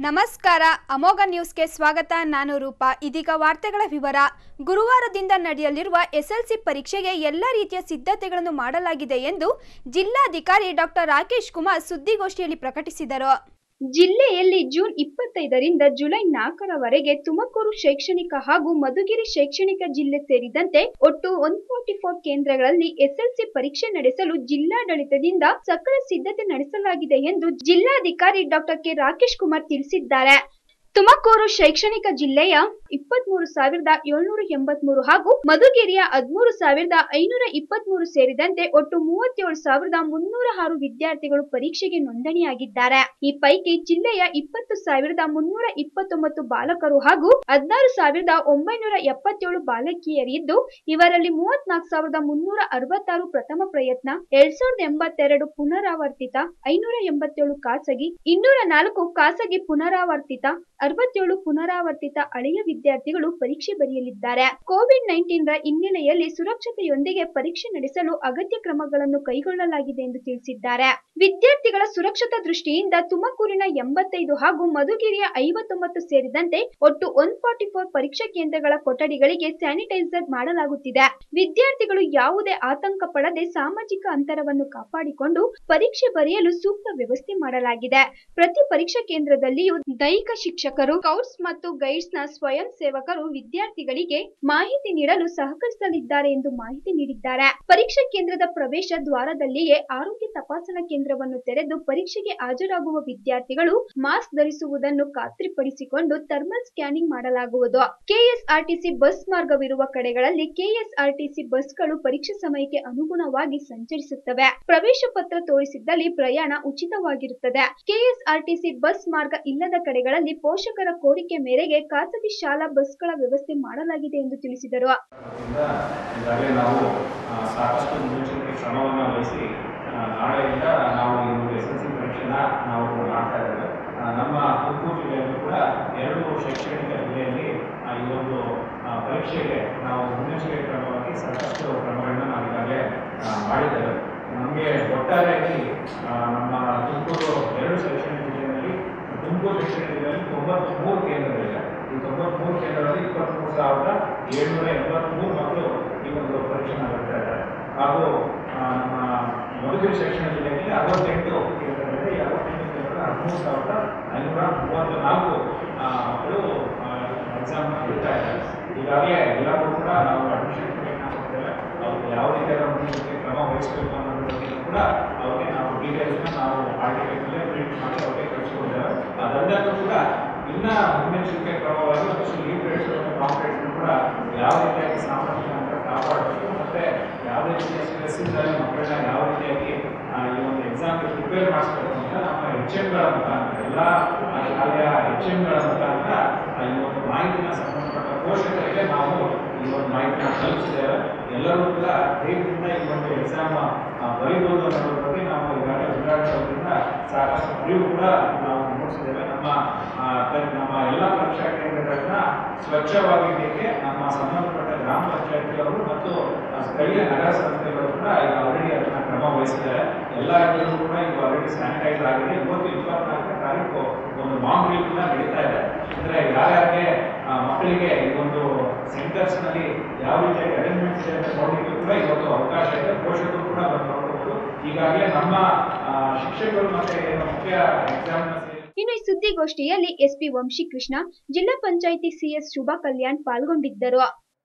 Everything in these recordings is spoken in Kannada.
ನಮಸ್ಕಾರ ಅಮೋಘ ನ್ಯೂಸ್ಗೆ ಸ್ವಾಗತ ನಾನು ರೂಪಾ ಇದೀಗ ವಾರ್ತೆಗಳ ವಿವರ ಗುರುವಾರದಿಂದ ನಡೆಯಲಿರುವ ಎಸ್ಎಲ್ಸಿ ಪರೀಕ್ಷೆಗೆ ಎಲ್ಲ ರೀತಿಯ ಸಿದ್ಧತೆಗಳನ್ನು ಮಾಡಲಾಗಿದೆ ಎಂದು ಜಿಲ್ಲಾಧಿಕಾರಿ ಡಾಕ್ಟರ್ ರಾಕೇಶ್ ಕುಮಾರ್ ಸುದ್ದಿಗೋಷ್ಠಿಯಲ್ಲಿ ಪ್ರಕಟಿಸಿದರು ಜಿಲ್ಲೆಯಲ್ಲಿ ಜೂನ್ ಇಪ್ಪತ್ತೈದರಿಂದ ಜುಲೈ ನಾಲ್ಕರವರೆಗೆ ತುಮಕೂರು ಶೈಕ್ಷಣಿಕ ಹಾಗೂ ಮಧುಗಿರಿ ಶೈಕ್ಷಣಿಕ ಜಿಲ್ಲೆ ಸೇರಿದಂತೆ ಒಟ್ಟು ಒನ್ ಫಾರ್ಟಿ ಫೋರ್ ಕೇಂದ್ರಗಳಲ್ಲಿ ಎಸ್ಎಲ್ಸಿ ಪರೀಕ್ಷೆ ನಡೆಸಲು ಜಿಲ್ಲಾಡಳಿತದಿಂದ ಸಕಲ ಸಿದ್ಧತೆ ನಡೆಸಲಾಗಿದೆ ಎಂದು ಜಿಲ್ಲಾಧಿಕಾರಿ ಡಾಕ್ಟರ್ ಕೆ ರಾಕೇಶ್ ಕುಮಾರ್ ತಿಳಿಸಿದ್ದಾರೆ ತುಮಕೂರು ಶೈಕ್ಷಣಿಕ ಜಿಲ್ಲೆಯ ಇಪ್ಪತ್ಮೂರು ಸಾವಿರದ ಏಳ್ನೂರ ಎಂಬತ್ಮೂರು ಹಾಗೂ ಮಧುಗಿರಿಯ ಹದಿಮೂರು ಸಾವಿರದ ಐನೂರ ಇಪ್ಪತ್ಮೂರು ಸೇರಿದಂತೆ ಒಟ್ಟು ಮೂವತ್ತೇಳು ಸಾವಿರದ ಮುನ್ನೂರ ಆರು ವಿದ್ಯಾರ್ಥಿಗಳು ಪರೀಕ್ಷೆಗೆ ನೋಂದಣಿಯಾಗಿದ್ದಾರೆ ಈ ಪೈಕಿ ಜಿಲ್ಲೆಯ ಇಪ್ಪತ್ತು ಸಾವಿರದ ಮುನ್ನೂರ ಇಪ್ಪತ್ತೊಂಬತ್ತು ಬಾಲಕರು ಹಾಗೂ ಹದಿನಾರು ಸಾವಿರದ ಒಂಬೈನೂರ ಎಪ್ಪತ್ತೇಳು ಬಾಲಕಿಯರಿದ್ದು ಇವರಲ್ಲಿ ಮೂವತ್ನಾಲ್ಕು ಸಾವಿರದ ಮುನ್ನೂರ ಅರವತ್ತಾರು ಪ್ರಥಮ ಪ್ರಯತ್ನ ಎರಡ್ ಸಾವಿರದ ಎಂಬತ್ತೆರಡು ಪುನರಾವರ್ತಿತ ಐನೂರ ಎಂಬತ್ತೇಳು ಖಾಸಗಿ ಇನ್ನೂರ ನಾಲ್ಕು ಖಾಸಗಿ ಪುನರಾವರ್ತಿತ ಅರವತ್ತೇಳು ಪುನರಾವರ್ತಿತ ಹಳೆಯ ವಿದ್ಯಾರ್ಥಿಗಳು ಪರೀಕ್ಷೆ ಬರೆಯಲಿದ್ದಾರೆ ಕೋವಿಡ್ ನೈನ್ಟೀನ್ ರ ಹಿನ್ನೆಲೆಯಲ್ಲಿ ಸುರಕ್ಷತೆಯೊಂದಿಗೆ ಪರೀಕ್ಷೆ ನಡೆಸಲು ಅಗತ್ಯ ಕ್ರಮಗಳನ್ನು ಕೈಗೊಳ್ಳಲಾಗಿದೆ ಎಂದು ತಿಳಿಸಿದ್ದಾರೆ ವಿದ್ಯಾರ್ಥಿಗಳ ಸುರಕ್ಷತಾ ದೃಷ್ಟಿಯಿಂದ ತುಮಕೂರಿನ ಎಂಬತ್ತೈದು ಹಾಗೂ ಮಧುಗಿರಿಯ ಐವತ್ತೊಂಬತ್ತು ಸೇರಿದಂತೆ ಒಟ್ಟು ಒನ್ ಫಾರ್ಟಿ ಫೋರ್ ಪರೀಕ್ಷಾ ಕೇಂದ್ರಗಳ ಕೊಠಡಿಗಳಿಗೆ ಸ್ಯಾನಿಟೈಸರ್ ಮಾಡಲಾಗುತ್ತಿದೆ ವಿದ್ಯಾರ್ಥಿಗಳು ಯಾವುದೇ ಆತಂಕ ಪಡದೆ ಸಾಮಾಜಿಕ ಅಂತರವನ್ನು ಕಾಪಾಡಿಕೊಂಡು ಪರೀಕ್ಷೆ ಬರೆಯಲು ಸೂಕ್ತ ವ್ಯವಸ್ಥೆ ಮಾಡಲಾಗಿದೆ ಪ್ರತಿ ಪರೀಕ್ಷಾ ಕೇಂದ್ರದಲ್ಲಿಯೂ ದೈಹಿಕ ಶಿಕ್ಷಕರು ಸ್ಕೌಟ್ಸ್ ಮತ್ತು ಗೈಡ್ಸ್ ನ ಸ್ವಯಂ ಸೇವಕರು ವಿದ್ಯಾರ್ಥಿಗಳಿಗೆ ಮಾಹಿತಿ ನೀಡಲು ಸಹಕರಿಸಲಿದ್ದಾರೆ ಎಂದು ಮಾಹಿತಿ ನೀಡಿದ್ದಾರೆ ಪರೀಕ್ಷಾ ಕೇಂದ್ರದ ಪ್ರವೇಶ ದ್ವಾರದಲ್ಲಿಯೇ ಆರೋಗ್ಯ ತಪಾಸಣಾ ಕೇಂದ್ರವನ್ನು ತೆರೆದು ಪರೀಕ್ಷೆಗೆ ಹಾಜರಾಗುವ ವಿದ್ಯಾರ್ಥಿಗಳು ಮಾಸ್ಕ್ ಧರಿಸುವುದನ್ನು ಖಾತ್ರಿಪಡಿಸಿಕೊಂಡು ಥರ್ಮಲ್ ಸ್ಕ್ಯಾನಿಂಗ್ ಮಾಡಲಾಗುವುದು ಕೆಎಸ್ಆರ್ಟಿಸಿ ಬಸ್ ಮಾರ್ಗವಿರುವ ಕಡೆಗಳಲ್ಲಿ ಕೆಎಸ್ಆರ್ಟಿಸಿ ಬಸ್ಗಳು ಪರೀಕ್ಷೆ ಸಮಯಕ್ಕೆ ಅನುಗುಣವಾಗಿ ಸಂಚರಿಸುತ್ತವೆ ಪ್ರವೇಶ ಪತ್ರ ತೋರಿಸಿದ್ದಲ್ಲಿ ಪ್ರಯಾಣ ಉಚಿತವಾಗಿರುತ್ತದೆ ಕೆಎಸ್ಆರ್ಟಿಸಿ ಬಸ್ ಮಾರ್ಗ ಇಲ್ಲದ ಕಡೆಗಳಲ್ಲಿ ಪೋಷಕರ ಕೋರಿಕೆ ಮೇರೆಗೆ ಖಾಸಗಿ ಶಾಲಾ ಬಸ್ಗಳ ವ್ಯವಸ್ಥೆ ಮಾಡಲಾಗಿದೆ ಎಂದು ತಿಳಿಸಿದರು ಆದ್ದರಿಂದ ಈಗಾಗಲೇ ನಾವು ಆ, ಸಾಕಷ್ಟು ಮುನ್ನೆಚ್ಚರಿಕೆ ಕ್ರಮವನ್ನು ವಹಿಸಿ ಆ, ನಾಳೆಯಿಂದ ನಾವು ಈ ಒಂದು ಎಸ್ ಎಲ್ ಸಿ ಪರೀಕ್ಷೆನ ನಾವು ಮಾಡ್ತಾ ಇದ್ದೇವೆ ಆ, ನಮ್ಮ ತುಮಕೂರು ಜಿಲ್ಲೆಯಲ್ಲೂ ಕೂಡ ಎರಡು ಶೈಕ್ಷಣಿಕ ಜಿಲ್ಲೆಯಲ್ಲಿ ಆ, ಈ ಒಂದು ಆ, ಪರೀಕ್ಷೆಗೆ ನಾವು ಮುನ್ನೆಚ್ಚರಿಕೆ ಕ್ರಮವಾಗಿ ಸಾಕಷ್ಟು ಕ್ರಮಗಳನ್ನ ನಾವು ಈಗಾಗಲೇ ಆ, ಮಾಡಿದ್ದೇವೆ ನಮಗೆ ಒಟ್ಟಾರೆಯಾಗಿ ಆ, ನಮ್ಮ ತುಮಕೂರು ಎರಡು ಶೈಕ್ಷಣಿಕ ಜಿಲ್ಲೆಯಲ್ಲಿ ತುಮಕೂರು ಶೈಕ್ಷಣಿಕ ಜಿಲ್ಲೆಯಲ್ಲಿ ತೊಂಬತ್ಮೂರು ಕೇಂದ್ರಗಳಿವೆ ಈ ತೊಂಬತ್ಮೂರು ಕೇಂದ್ರದಲ್ಲಿ ಇಪ್ಪತ್ತ್ಮೂರು ಸಾವಿರದ ಏಳ್ನೂರ ಎಂಬತ್ತ್ಮೂರು ಮಕ್ಕಳು ಈ ಒಂದು ಪರೀಕ್ಷೆನ ಬರ್ತಾ ಇದ್ದಾರೆ ಹಾಗೂ ಆ, ನಮ್ಮ ಮಧುಗಿರಿ ಶೈಕ್ಷಣಿಕ ಜಿಲ್ಲೆಯಲ್ಲಿ ಅರವತ್ತೆಂಟು ಕೇಂದ್ರಗಳಿದೆ ಈ ಅರವತ್ತೆಂಟು ಕೇಂದ್ರದಲ್ಲಿ ಹದಿಮೂರು ಸಾವಿರದ ಐನೂರ ಮೂವತ್ತ ನಾಲ್ಕು ಆ, ಮಕ್ಕಳು ಎಕ್ಸಾಮ್ ಬರೀತಾ ಇದ್ದಾರೆ ಈಗಾಗಲೇ ಎಲ್ಲರೂ ಕೂಡ ನಾವು ಅಡ್ಮಿಷನ್ ಕೊಡ್ತೇವೆ ಅವ್ರಿಗೆ ಯಾವ ರೀತಿಯಾದ ಮುನ್ನೆಚ್ಚರಿಕೆ ಕ್ರಮ ವಹಿಸಬೇಕು ಅನ್ನೋದ್ರ ಬಗ್ಗೆ ಕೂಡ ಅವ್ರಿಗೆ ನಾವು ಡೀಟೇಲ್ಸ್ನ ನಾವು ಆರ್ಟಿಕಲ್ಸಲ್ಲೇ ಪ್ರಿಂಟ್ ಮಾಡಿ ಅವ್ರಿಗೆ ಕಳಿಸ್ಕೊಡ್ತೇವೆ ಅದಲ್ಲದೆ ಕೂಡ ಇನ್ನ ಮುನ್ನೆಚ್ಚರಿಕೆ ಕ್ರಮವಾಗಿ ಮತ್ತು ಲೀವ್ ರೇಟ್ಸ್ ಮತ್ತು ಕಾಂಪ್ರೇಟ್ಸ್ ಕೂಡ ಯಾವ ರೀತಿಯಾಗಿ ಸಾಮಾಜಿಕ ಅಂತರ ಕಾಪಾಡಬೇಕು ಮತ್ತೆ ಯಾವುದೇ ರೀತಿಯ ಸ್ಟ್ರೆಸ್ ಇದ್ದಲ್ಲಿ ಮಕ್ಕಳನ್ನ ಯಾವ ರೀತಿಯಾಗಿ ಆ, ಈ ಒಂದು ಎಕ್ಸಾಮ್ಗೆ ಪ್ರಿಪೇರ್ ಮಾಡಿಸ್ಬೇಕು ಅಂತ ನಮ್ಮ ಎಚ್ ಎಮ್ಗಳ ಮುಖಾಂತರ ಎಲ್ಲ ಆ, ಶಾಲೆಯ ಎಚ್ ಎಮ್ಗಳ ಮುಖಾಂತರ ಆ, ಈ ಒಂದು ಮಾಹಿತಿನ ಸಂಬಂಧಪಟ್ಟ ಪೋಷಕರಿಗೆ ನಾವು ಈ ಒಂದು ಮಾಹಿತಿನ ತಲುಪಿಸಿದ್ದೇವೆ ಎಲ್ಲರೂ ಕೂಡ ಧೈರ್ಯದಿಂದ ಈ ಒಂದು ಎಕ್ಸಾಮ್ ಬರೀಬೋದು ಅನ್ನೋದ್ರ ಬಗ್ಗೆ ನಾವು ಈಗಾಗಲೇ ಜಿಲ್ಲಾಡಳಿತದಿಂದ ಸಾಕಷ್ಟು ಅರಿವು ಕೂಡ ನಾವು ಮೂಡಿಸಿದ್ದೇವೆ ನಮ್ಮ ಆ, ತ- ನಮ್ಮ ಎಲ್ಲ ಪರೀಕ್ಷಾ ಕೇಂದ್ರಗಳನ್ನ ಸ್ವಚ್ಛವಾಗಿಡಲಿಕ್ಕೆ ನಮ್ಮ ಸಂಬಂಧಪಟ್ಟ ಗ್ರಾಮ ಪಂಚಾಯತಿಯವರು ಮತ್ತು ಆ, ಸ್ಥಳೀಯ ನಗರ ಸಂಸ್ಥೆಗಳು ಕೂಡ ಈಗ ಆಲ್ರೆಡಿ ಅದನ್ನ ಕ್ರಮ ವಹಿಸಿದ್ದಾರೆ ಎಲ್ಲ ಎಲ್ಲರೂ ಕೂಡ ಈಗ ಆಲ್ರೆಡಿ ಸ್ಯಾನಿಟೈಸ್ ಆಗಿದೆ ಇವತ್ತು ಇಪ್ಪತ್ನಾಲ್ಕನೇ ತಾರೀಕು ಒಂದು ಮಾಂಗ್ ಡ್ರಿಲ್ ಕೂಡ ನಡೀತಾ ಇದೆ ಅಂದ್ರೆ ಯಾರ್ಯಾರಿಗೆ ಆ, ಮಕ್ಕಳಿಗೆ ಈ ಒಂದು ಸೆಂಟರ್ಸ್ ನಲ್ಲಿ ಯಾವ ರೀತಿಯಾಗಿ ಅರೇಂಜ್ಮೆಂಟ್ಸ್ ಇದೆ ಅಂತ ನೋಡಲಿಕ್ಕೆ ಕೂಡ ಇವತ್ತು ಅವಕಾಶ ಇದೆ ಪೋಷಕರು ಕೂಡ ಬಂದು ನೋಡಬಹುದು ಈಗಾಗಲೇ ನಮ್ಮ ಆ, ಶಿಕ್ಷಕರು ಮತ್ತೆ ಏನು ಮುಖ್ಯ ಎಕ್ಸಾಮ್ ಇನ್ನು ಈ ಸುದ್ದಿಗೋಷ್ಠಿಯಲ್ಲಿ ಎಸ್ಪಿ ವಂಶಿಕೃಷ್ಣ ಜಿಲ್ಲಾ ಪಂಚಾಯಿತಿ ಸಿಎಸ್ ಶುಭಾ ಕಲ್ಯಾಣ್ ಪಾಲ್ಗೊಂಡಿದ್ದರು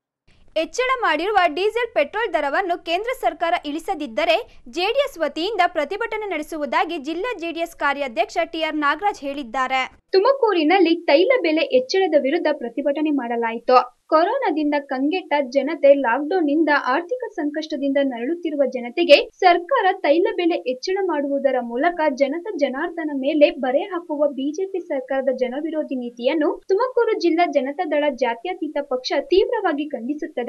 ಹೆಚ್ಚಳ ಮಾಡಿರುವ ಡೀಸೆಲ್ ಪೆಟ್ರೋಲ್ ದರವನ್ನು ಕೇಂದ್ರ ಸರ್ಕಾರ ಇಳಿಸದಿದ್ದರೆ ಜೆಡಿಎಸ್ ವತಿಯಿಂದ ಪ್ರತಿಭಟನೆ ನಡೆಸುವುದಾಗಿ ಜಿಲ್ಲಾ ಜೆಡಿಎಸ್ ಕಾರ್ಯಾಧ್ಯಕ್ಷ ಟಿಆರ್ ನಾಗರಾಜ್ ಹೇಳಿದ್ದಾರೆ ತುಮಕೂರಿನಲ್ಲಿ ತೈಲ ಬೆಲೆ ಹೆಚ್ಚಳದ ವಿರುದ್ಧ ಪ್ರತಿಭಟನೆ ಮಾಡಲಾಯಿತು ಕೊರೋನಾದಿಂದ ಕಂಗೆಟ್ಟ ಜನತೆ ಲಾಕ್ಡೌನ್ನಿಂದ ಆರ್ಥಿಕ ಸಂಕಷ್ಟದಿಂದ ನರಳುತ್ತಿರುವ ಜನತೆಗೆ ಸರ್ಕಾರ ತೈಲ ಬೆಲೆ ಹೆಚ್ಚಳ ಮಾಡುವುದರ ಮೂಲಕ ಜನತಾ ಜನಾರ್ದನ ಮೇಲೆ ಬರೆ ಹಾಕುವ ಬಿಜೆಪಿ ಸರ್ಕಾರದ ಜನವಿರೋಧಿ ನೀತಿಯನ್ನು ತುಮಕೂರು ಜಿಲ್ಲಾ ಜನತಾದಳ ಜಾತ್ಯತೀತ ಪಕ್ಷ ತೀವ್ರವಾಗಿ ಖಂಡಿಸುತ್ತದೆ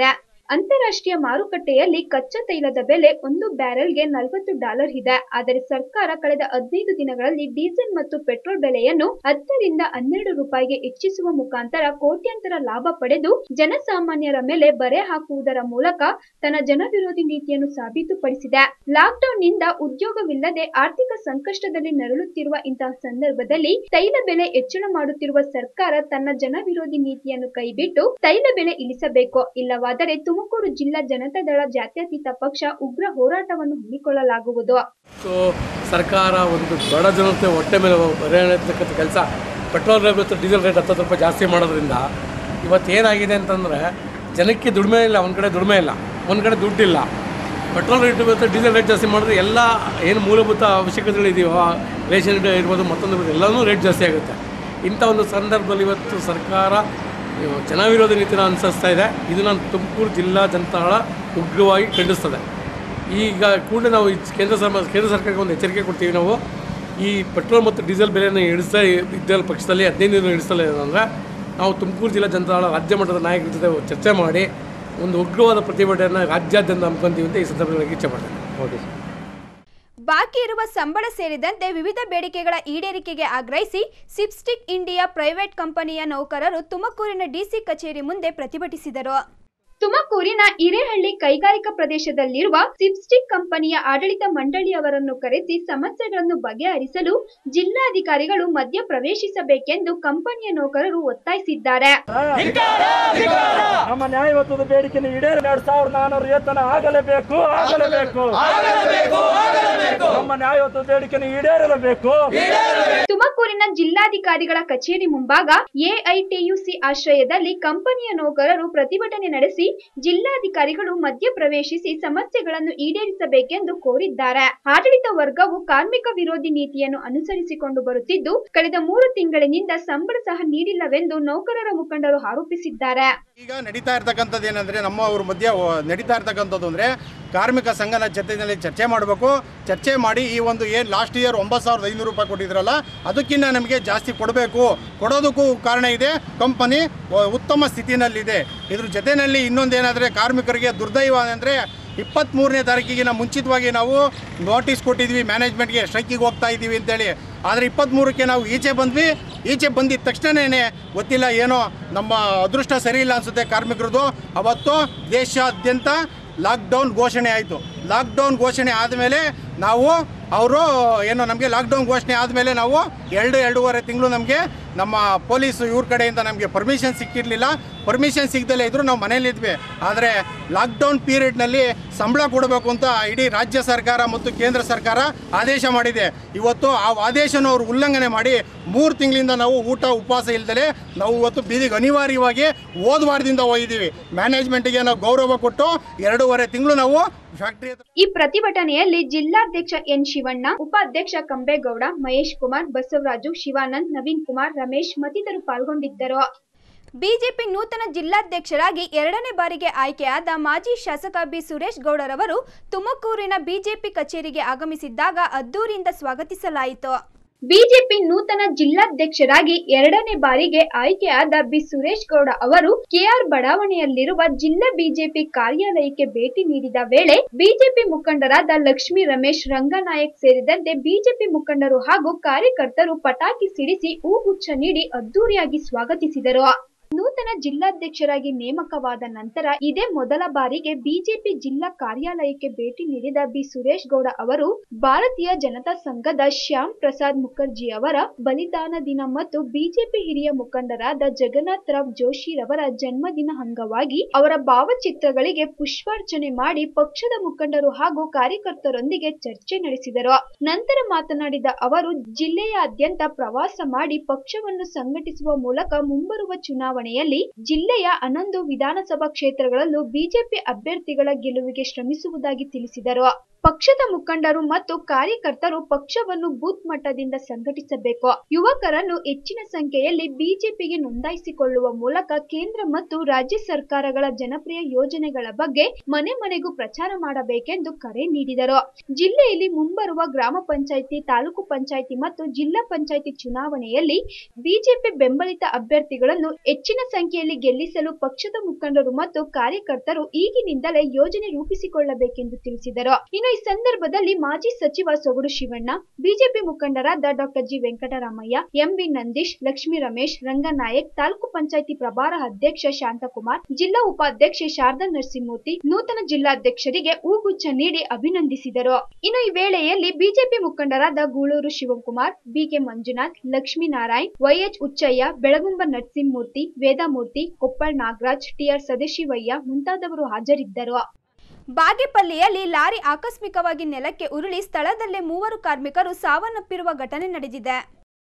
ಅಂತಾರಾಷ್ಟ್ರೀಯ ಮಾರುಕಟ್ಟೆಯಲ್ಲಿ ಕಚ್ಚಾ ತೈಲದ ಬೆಲೆ ಒಂದು ಬ್ಯಾರೆಲ್ಗೆ ನಲವತ್ತು ಡಾಲರ್ ಇದೆ ಆದರೆ ಸರ್ಕಾರ ಕಳೆದ ಹದಿನೈದು ದಿನಗಳಲ್ಲಿ ಡೀಸೆಲ್ ಮತ್ತು ಪೆಟ್ರೋಲ್ ಬೆಲೆಯನ್ನು ಹತ್ತರಿಂದ ಹನ್ನೆರಡು ರೂಪಾಯಿಗೆ ಹೆಚ್ಚಿಸುವ ಮುಖಾಂತರ ಕೋಟ್ಯಾಂತರ ಲಾಭ ಪಡೆದು ಜನಸಾಮಾನ್ಯರ ಮೇಲೆ ಬರೆ ಹಾಕುವುದರ ಮೂಲಕ ತನ್ನ ಜನವಿರೋಧಿ ನೀತಿಯನ್ನು ಸಾಬೀತುಪಡಿಸಿದೆ ಲಾಕ್ಡೌನ್ ನಿಂದ ಉದ್ಯೋಗವಿಲ್ಲದೆ ಆರ್ಥಿಕ ಸಂಕಷ್ಟದಲ್ಲಿ ನರಳುತ್ತಿರುವ ಇಂತಹ ಸಂದರ್ಭದಲ್ಲಿ ತೈಲ ಬೆಲೆ ಹೆಚ್ಚಳ ಮಾಡುತ್ತಿರುವ ಸರ್ಕಾರ ತನ್ನ ಜನವಿರೋಧಿ ನೀತಿಯನ್ನು ಕೈಬಿಟ್ಟು ತೈಲ ಬೆಲೆ ಇಳಿಸಬೇಕು ಇಲ್ಲವಾದರೆ ತುಮಕೂರು ಜಿಲ್ಲಾ ಜನತಾದಳ ಜಾತ್ಯತೀತ ಪಕ್ಷ ಉಗ್ರ ಹೋರಾಟವನ್ನು ಹಮ್ಮಿಕೊಳ್ಳಲಾಗುವುದು ಸೊ ಸರ್ಕಾರ ಒಂದು ಬಡ ಜನತೆ ಹೊಟ್ಟೆ ಮೇಲೆ ಬರೆ ಎಳೆತಕ್ಕಂಥ ಕೆಲಸ ಪೆಟ್ರೋಲ್ ರೇಟ್ ಮತ್ತು ಡೀಸೆಲ್ ರೇಟ್ ಹತ್ತತ್ತು ರೂಪಾಯಿ ಜಾಸ್ತಿ ಮಾಡೋದ್ರಿಂದ ಇವತ್ತು ಏನಾಗಿದೆ ಅಂತಂದರೆ ಜನಕ್ಕೆ ದುಡಿಮೆ ಇಲ್ಲ ಒಂದು ಕಡೆ ದುಡಿಮೆ ಇಲ್ಲ ಒಂದು ಕಡೆ ದುಡ್ಡಿಲ್ಲ ಪೆಟ್ರೋಲ್ ರೇಟ್ ಮತ್ತು ಡೀಸೆಲ್ ರೇಟ್ ಜಾಸ್ತಿ ಮಾಡಿದ್ರೆ ಎಲ್ಲ ಏನು ಮೂಲಭೂತ ಅವಶ್ಯಕತೆಗಳಿದೆಯೋ ರೇಷನ್ ಇರ್ಬೋದು ಮತ್ತೊಂದು ಇರ್ಬೋದು ಎಲ್ಲನೂ ರೇಟ್ ಜಾಸ್ತಿ ಆಗುತ್ತೆ ಇಂಥ ಒಂದು ಸಂದರ್ಭದಲ್ಲಿ ಇವತ್ತು ಸರ್ಕಾರ ಇವು ಜನವಿರೋಧ ನೀತಿನ ಅನುಸರಿಸ್ತಾ ಇದೆ ಇದು ನಾನು ತುಮಕೂರು ಜಿಲ್ಲಾ ಜನತಾಳ ಉಗ್ರವಾಗಿ ಖಂಡಿಸ್ತದೆ ಈಗ ಕೂಡಲೇ ನಾವು ಈ ಕೇಂದ್ರ ಸಮ ಕೇಂದ್ರ ಸರ್ಕಾರಕ್ಕೆ ಒಂದು ಎಚ್ಚರಿಕೆ ಕೊಡ್ತೀವಿ ನಾವು ಈ ಪೆಟ್ರೋಲ್ ಮತ್ತು ಡೀಸೆಲ್ ಬೆಲೆಯನ್ನು ಇಳಿಸ್ತಾ ಇದ್ದ ಪಕ್ಷದಲ್ಲಿ ಹದಿನೈದು ದಿನ ಇಳಿಸ್ತಲೇ ಅಂದರೆ ನಾವು ತುಮಕೂರು ಜಿಲ್ಲಾ ಜನತಾಳ ರಾಜ್ಯ ಮಟ್ಟದ ನಾಯಕರ ಜೊತೆ ಚರ್ಚೆ ಮಾಡಿ ಒಂದು ಉಗ್ರವಾದ ಪ್ರತಿಭಟನೆಯನ್ನು ರಾಜ್ಯಾದ್ಯಂತ ಹಮ್ಮಿಕೊಂತೀವಿ ಅಂತ ಈ ಸಂದರ್ಭದಲ್ಲಿ ಇಚ್ಛೆ ಮಾಡ್ತೇನೆ ಓಕೆ ಸರ್ ಬಾಕಿ ಇರುವ ಸಂಬಳ ಸೇರಿದಂತೆ ವಿವಿಧ ಬೇಡಿಕೆಗಳ ಈಡೇರಿಕೆಗೆ ಆಗ್ರಹಿಸಿ ಸಿಪ್ಸ್ಟಿಕ್ ಇಂಡಿಯಾ ಪ್ರೈವೇಟ್ ಕಂಪನಿಯ ನೌಕರರು ತುಮಕೂರಿನ ಡಿಸಿ ಕಚೇರಿ ಮುಂದೆ ಪ್ರತಿಭಟಿಸಿದರು ತುಮಕೂರಿನ ಹಿರೇಹಳ್ಳಿ ಕೈಗಾರಿಕಾ ಪ್ರದೇಶದಲ್ಲಿರುವ ಸಿಪ್ಸ್ಟಿಕ್ ಕಂಪನಿಯ ಆಡಳಿತ ಮಂಡಳಿಯವರನ್ನು ಕರೆಸಿ ಸಮಸ್ಯೆಗಳನ್ನು ಬಗೆಹರಿಸಲು ಜಿಲ್ಲಾಧಿಕಾರಿಗಳು ಮಧ್ಯ ಪ್ರವೇಶಿಸಬೇಕೆಂದು ಕಂಪನಿಯ ನೌಕರರು ಒತ್ತಾಯಿಸಿದ್ದಾರೆ ನಮ್ಮ ನ್ಯಾಯಯುತದ ಬೇಡಿಕೆಯನ್ನು ಈಡೇರಿ ಎರಡ್ ಸಾವಿರದ ನಾನೂರು ವೇತನ ಆಗಲೇಬೇಕು ಆಗಲೇಬೇಕು ನಮ್ಮ ನ್ಯಾಯಯುತದ ಬೇಡಿಕೆಯನ್ನು ಈಡೇರಲೇಬೇಕು ತುಮಕೂರಿನ ಜಿಲ್ಲಾಧಿಕಾರಿಗಳ ಕಚೇರಿ ಮುಂಭಾಗ ಎಐಟಿಯುಸಿ ಆಶ್ರಯದಲ್ಲಿ ಕಂಪನಿಯ ನೌಕರರು ಪ್ರತಿಭಟನೆ ನಡೆಸಿ ಜಿಲ್ಲಾಧಿಕಾರಿಗಳು ಮಧ್ಯ ಪ್ರವೇಶಿಸಿ ಸಮಸ್ಯೆಗಳನ್ನು ಈಡೇರಿಸಬೇಕೆಂದು ಕೋರಿದ್ದಾರೆ ಆಡಳಿತ ವರ್ಗವು ಕಾರ್ಮಿಕ ವಿರೋಧಿ ನೀತಿಯನ್ನು ಅನುಸರಿಸಿಕೊಂಡು ಬರುತ್ತಿದ್ದು ಕಳೆದ ಮೂರು ತಿಂಗಳಿನಿಂದ ಸಂಬಳ ಸಹ ನೀಡಿಲ್ಲವೆಂದು ನೌಕರರ ಮುಖಂಡರು ಆರೋಪಿಸಿದ್ದಾರೆ ಈಗ ನಡೀತಾ ಇರ್ತಕ್ಕಂಥದ್ದು ಏನಂದ್ರೆ ನಮ್ಮ ಅವ್ರ ಮಧ್ಯೆ ವ- ನಡೀತಾ ಇರ್ತಕ್ಕಂಥದ್ದು ಅಂದ್ರೆ ಕಾರ್ಮಿಕ ಸಂಘನ ಜೊತೆಯಲ್ಲಿ ಚರ್ಚೆ ಮಾಡಬೇಕು ಚರ್ಚೆ ಮಾಡಿ ಈ ಒಂದು ಏನು ಲಾಸ್ಟ್ ಇಯರ್ ಒಂಬತ್ತು ಸಾವಿರದ ಐನೂರು ರೂಪಾಯಿ ಕೊಟ್ಟಿದ್ರಲ್ಲ ಅದಕ್ಕಿಂತ ನಮಗೆ ಜಾಸ್ತಿ ಕೊಡಬೇಕು ಕೊಡೋದಕ್ಕೂ ಕಾರಣ ಇದೆ ಕಂಪನಿ ಉತ್ತಮ ಸ್ಥಿತಿನಲ್ಲಿದೆ ಇದ್ರ ಜೊತೆಯಲ್ಲಿ ಇನ್ನೊಂದೇನಾದರೆ ಕಾರ್ಮಿಕರಿಗೆ ದುರ್ದೈವ ಅಂದರೆ ಇಪ್ಪತ್ತ್ಮೂರನೇ ತಾರೀಕಿಗೆ ನಾವು ಮುಂಚಿತವಾಗಿ ನಾವು ನೋಟಿಸ್ ಕೊಟ್ಟಿದ್ವಿ ಮ್ಯಾನೇಜ್ಮೆಂಟ್ಗೆ ಸ್ಟ್ರೈಕಿಗೆ ಹೋಗ್ತಾ ಇದ್ದೀವಿ ಅಂತೇಳಿ ಆದರೆ ಇಪ್ಪತ್ತ್ಮೂರಕ್ಕೆ ನಾವು ಈಚೆ ಬಂದ್ವಿ ಈಚೆ ಬಂದಿದ್ದ ತಕ್ಷಣವೇ ಗೊತ್ತಿಲ್ಲ ಏನೋ ನಮ್ಮ ಅದೃಷ್ಟ ಸರಿ ಇಲ್ಲ ಅನಿಸುತ್ತೆ ಕಾರ್ಮಿಕರದು ಅವತ್ತು ದೇಶಾದ್ಯಂತ ಲಾಕ್ಡೌನ್ ಘೋಷಣೆ ಆಯಿತು ಲಾಕ್ಡೌನ್ ಘೋಷಣೆ ಆದಮೇಲೆ ನಾವು ಅವರು ಏನೋ ನಮಗೆ ಲಾಕ್ಡೌನ್ ಘೋಷಣೆ ಆದಮೇಲೆ ನಾವು ಎರಡು ಎರಡೂವರೆ ತಿಂಗಳು ನಮಗೆ ನಮ್ಮ ಪೊಲೀಸ್ ಇವ್ರ ಕಡೆಯಿಂದ ನಮಗೆ ಪರ್ಮಿಷನ್ ಸಿಕ್ಕಿರಲಿಲ್ಲ ಪರ್ಮಿಷನ್ ಸಿಗದಲ್ಲೇ ಇದ್ದರೂ ನಾವು ಮನೇಲಿದ್ವಿ ಆದರೆ ಲಾಕ್ಡೌನ್ ಪೀರಿಯಡ್ನಲ್ಲಿ ಸಂಬಳ ಕೊಡಬೇಕು ಅಂತ ಇಡೀ ರಾಜ್ಯ ಸರ್ಕಾರ ಮತ್ತು ಕೇಂದ್ರ ಸರ್ಕಾರ ಆದೇಶ ಮಾಡಿದೆ ಇವತ್ತು ಆ ಆದೇಶನ ಅವರು ಉಲ್ಲಂಘನೆ ಮಾಡಿ ಮೂರು ತಿಂಗಳಿಂದ ನಾವು ಊಟ ಉಪವಾಸ ಇಲ್ದಲೆ ನಾವು ಇವತ್ತು ಬೀದಿಗೆ ಅನಿವಾರ್ಯವಾಗಿ ಹೋದ ವಾರದಿಂದ ಹೋಗಿದ್ದೀವಿ ಮ್ಯಾನೇಜ್ಮೆಂಟಿಗೆ ನಾವು ಗೌರವ ಕೊಟ್ಟು ಎರಡೂವರೆ ತಿಂಗಳು ನಾವು ಫ್ಯಾಕ್ಟ್ರಿ ಹತ್ರ ಈ ಪ್ರತಿಭಟನೆಯಲ್ಲಿ ಜಿಲ್ಲಾಧ್ಯಕ್ಷ ಎನ್ ಶಿವಣ್ಣ ಉಪಾಧ್ಯಕ್ಷ ಕಂಬೇಗೌಡ ಮಹೇಶ್ ಕುಮಾರ್ ಬಸವರಾಜು ಶಿವಾನಂದ್ ನವೀನ್ ಕುಮಾರ್ ರಮೇಶ್ ಮತ್ತಿತರರು ಪಾಲ್ಗೊಂಡಿದ್ದರು ಬಿಜೆಪಿ ನೂತನ ಜಿಲ್ಲಾಧ್ಯಕ್ಷರಾಗಿ ಎರಡನೇ ಬಾರಿಗೆ ಆಯ್ಕೆಯಾದ ಮಾಜಿ ಶಾಸಕ ಬಿ ಸುರೇಶ್ ಗೌಡರವರು ತುಮಕೂರಿನ ಬಿಜೆಪಿ ಕಚೇರಿಗೆ ಆಗಮಿಸಿದ್ದಾಗ ಅದ್ದೂರಿಯಿಂದ ಸ್ವಾಗತಿಸಲಾಯಿತು ಬಿಜೆಪಿ ನೂತನ ಜಿಲ್ಲಾಧ್ಯಕ್ಷರಾಗಿ ಎರಡನೇ ಬಾರಿಗೆ ಆಯ್ಕೆಯಾದ ಬಿ ಸುರೇಶ್ ಗೌಡ ಅವರು ಕೆಆರ್ ಬಡಾವಣೆಯಲ್ಲಿರುವ ಜಿಲ್ಲಾ ಬಿಜೆಪಿ ಕಾರ್ಯಾಲಯಕ್ಕೆ ಭೇಟಿ ನೀಡಿದ ವೇಳೆ ಬಿಜೆಪಿ ಮುಖಂಡರಾದ ಲಕ್ಷ್ಮೀ ರಮೇಶ್ ರಂಗನಾಯಕ್ ಸೇರಿದಂತೆ ಬಿಜೆಪಿ ಮುಖಂಡರು ಹಾಗೂ ಕಾರ್ಯಕರ್ತರು ಪಟಾಕಿ ಸಿಡಿಸಿ ಹೂಗುಚ್ಛ ನೀಡಿ ಅದ್ದೂರಿಯಾಗಿ ಸ್ವಾಗತಿಸಿದರು ನೂತನ ಜಿಲ್ಲಾಧ್ಯಕ್ಷರಾಗಿ ನೇಮಕವಾದ ನಂತರ ಇದೇ ಮೊದಲ ಬಾರಿಗೆ ಬಿಜೆಪಿ ಜಿಲ್ಲಾ ಕಾರ್ಯಾಲಯಕ್ಕೆ ಭೇಟಿ ನೀಡಿದ ಬಿ ಸುರೇಶ್ ಗೌಡ ಅವರು ಭಾರತೀಯ ಜನತಾ ಸಂಘದ ಶ್ಯಾಮ್ ಪ್ರಸಾದ್ ಮುಖರ್ಜಿ ಅವರ ಬಲಿದಾನ ದಿನ ಮತ್ತು ಬಿಜೆಪಿ ಹಿರಿಯ ಮುಖಂಡರಾದ ಜಗನ್ನಾಥ್ ರಾವ್ ಜೋಶಿರವರ ಜನ್ಮದಿನ ಅಂಗವಾಗಿ ಅವರ ಭಾವಚಿತ್ರಗಳಿಗೆ ಪುಷ್ಪಾರ್ಚನೆ ಮಾಡಿ ಪಕ್ಷದ ಮುಖಂಡರು ಹಾಗೂ ಕಾರ್ಯಕರ್ತರೊಂದಿಗೆ ಚರ್ಚೆ ನಡೆಸಿದರು ನಂತರ ಮಾತನಾಡಿದ ಅವರು ಜಿಲ್ಲೆಯಾದ್ಯಂತ ಪ್ರವಾಸ ಮಾಡಿ ಪಕ್ಷವನ್ನು ಸಂಘಟಿಸುವ ಮೂಲಕ ಮುಂಬರುವ ಚುನಾವಣೆಯಲ್ಲಿ ಜಿಲ್ಲೆಯ ಹನ್ನೊಂದು ವಿಧಾನಸಭಾ ಕ್ಷೇತ್ರಗಳಲ್ಲೂ ಬಿಜೆಪಿ ಅಭ್ಯರ್ಥಿಗಳ ಗೆಲುವಿಗೆ ಶ್ರಮಿಸುವುದಾಗಿ ತಿಳಿಸಿದರು ಪಕ್ಷದ ಮುಖಂಡರು ಮತ್ತು ಕಾರ್ಯಕರ್ತರು ಪಕ್ಷವನ್ನು ಬೂತ್ ಮಟ್ಟದಿಂದ ಸಂಘಟಿಸಬೇಕು ಯುವಕರನ್ನು ಹೆಚ್ಚಿನ ಸಂಖ್ಯೆಯಲ್ಲಿ ಬಿಜೆಪಿಗೆ ನೋಂದಾಯಿಸಿಕೊಳ್ಳುವ ಮೂಲಕ ಕೇಂದ್ರ ಮತ್ತು ರಾಜ್ಯ ಸರ್ಕಾರಗಳ ಜನಪ್ರಿಯ ಯೋಜನೆಗಳ ಬಗ್ಗೆ ಮನೆ ಮನೆಗೂ ಪ್ರಚಾರ ಮಾಡಬೇಕೆಂದು ಕರೆ ನೀಡಿದರು ಜಿಲ್ಲೆಯಲ್ಲಿ ಮುಂಬರುವ ಗ್ರಾಮ ಪಂಚಾಯಿತಿ ತಾಲೂಕು ಪಂಚಾಯಿತಿ ಮತ್ತು ಜಿಲ್ಲಾ ಪಂಚಾಯಿತಿ ಚುನಾವಣೆಯಲ್ಲಿ ಬಿಜೆಪಿ ಬೆಂಬಲಿತ ಅಭ್ಯರ್ಥಿಗಳನ್ನು ಹೆಚ್ಚಿನ ಸಂಖ್ಯೆಯಲ್ಲಿ ಗೆಲ್ಲಿಸಲು ಪಕ್ಷದ ಮುಖಂಡರು ಮತ್ತು ಕಾರ್ಯಕರ್ತರು ಈಗಿನಿಂದಲೇ ಯೋಜನೆ ರೂಪಿಸಿಕೊಳ್ಳಬೇಕೆಂದು ತಿಳಿಸಿದರು ಇನ್ನು ಈ ಸಂದರ್ಭದಲ್ಲಿ ಮಾಜಿ ಸಚಿವ ಸೊಗಡು ಶಿವಣ್ಣ ಬಿಜೆಪಿ ಮುಖಂಡರಾದ doctor G Venkataramaiah MB Nandish Lakshmi Ramesh Ranganayak taluk ಪಂಚಾಯಿತಿ ಪ್ರಭಾರ ಅಧ್ಯಕ್ಷ ಶಾಂತಕುಮಾರ್ ಜಿಲ್ಲಾ ಉಪಾಧ್ಯಕ್ಷೆ ಶಾರದಾ ನರಸಿಂಹಮೂರ್ತಿ ನೂತನ ಜಿಲ್ಲಾಧ್ಯಕ್ಷರಿಗೆ ಹೂಗುಚ್ಛ ನೀಡಿ ಅಭಿನಂದಿಸಿದರು ಇನ್ನು ಈ ವೇಳೆಯಲ್ಲಿ ಬಿಜೆಪಿ ಮುಖಂಡರಾದ Guluru Shivakumar BK Manjunath Lakshminarayan YH Uchchaiah Belagumba Narasimhamurthy Vedamurthy Koppal Nagaraj TR Sadashivaiah ಮುಂತಾದವರು ಹಾಜರಿದ್ದರು ಬಾಗೇಪಲ್ಲಿಯಲ್ಲಿ ಲಾರಿ ಆಕಸ್ಮಿಕವಾಗಿ ನೆಲಕ್ಕೆ ಉರುಳಿ ಸ್ಥಳದಲ್ಲೇ ಮೂವರು ಕಾರ್ಮಿಕರು ಸಾವನ್ನಪ್ಪಿರುವ ಘಟನೆ ನಡೆದಿದೆ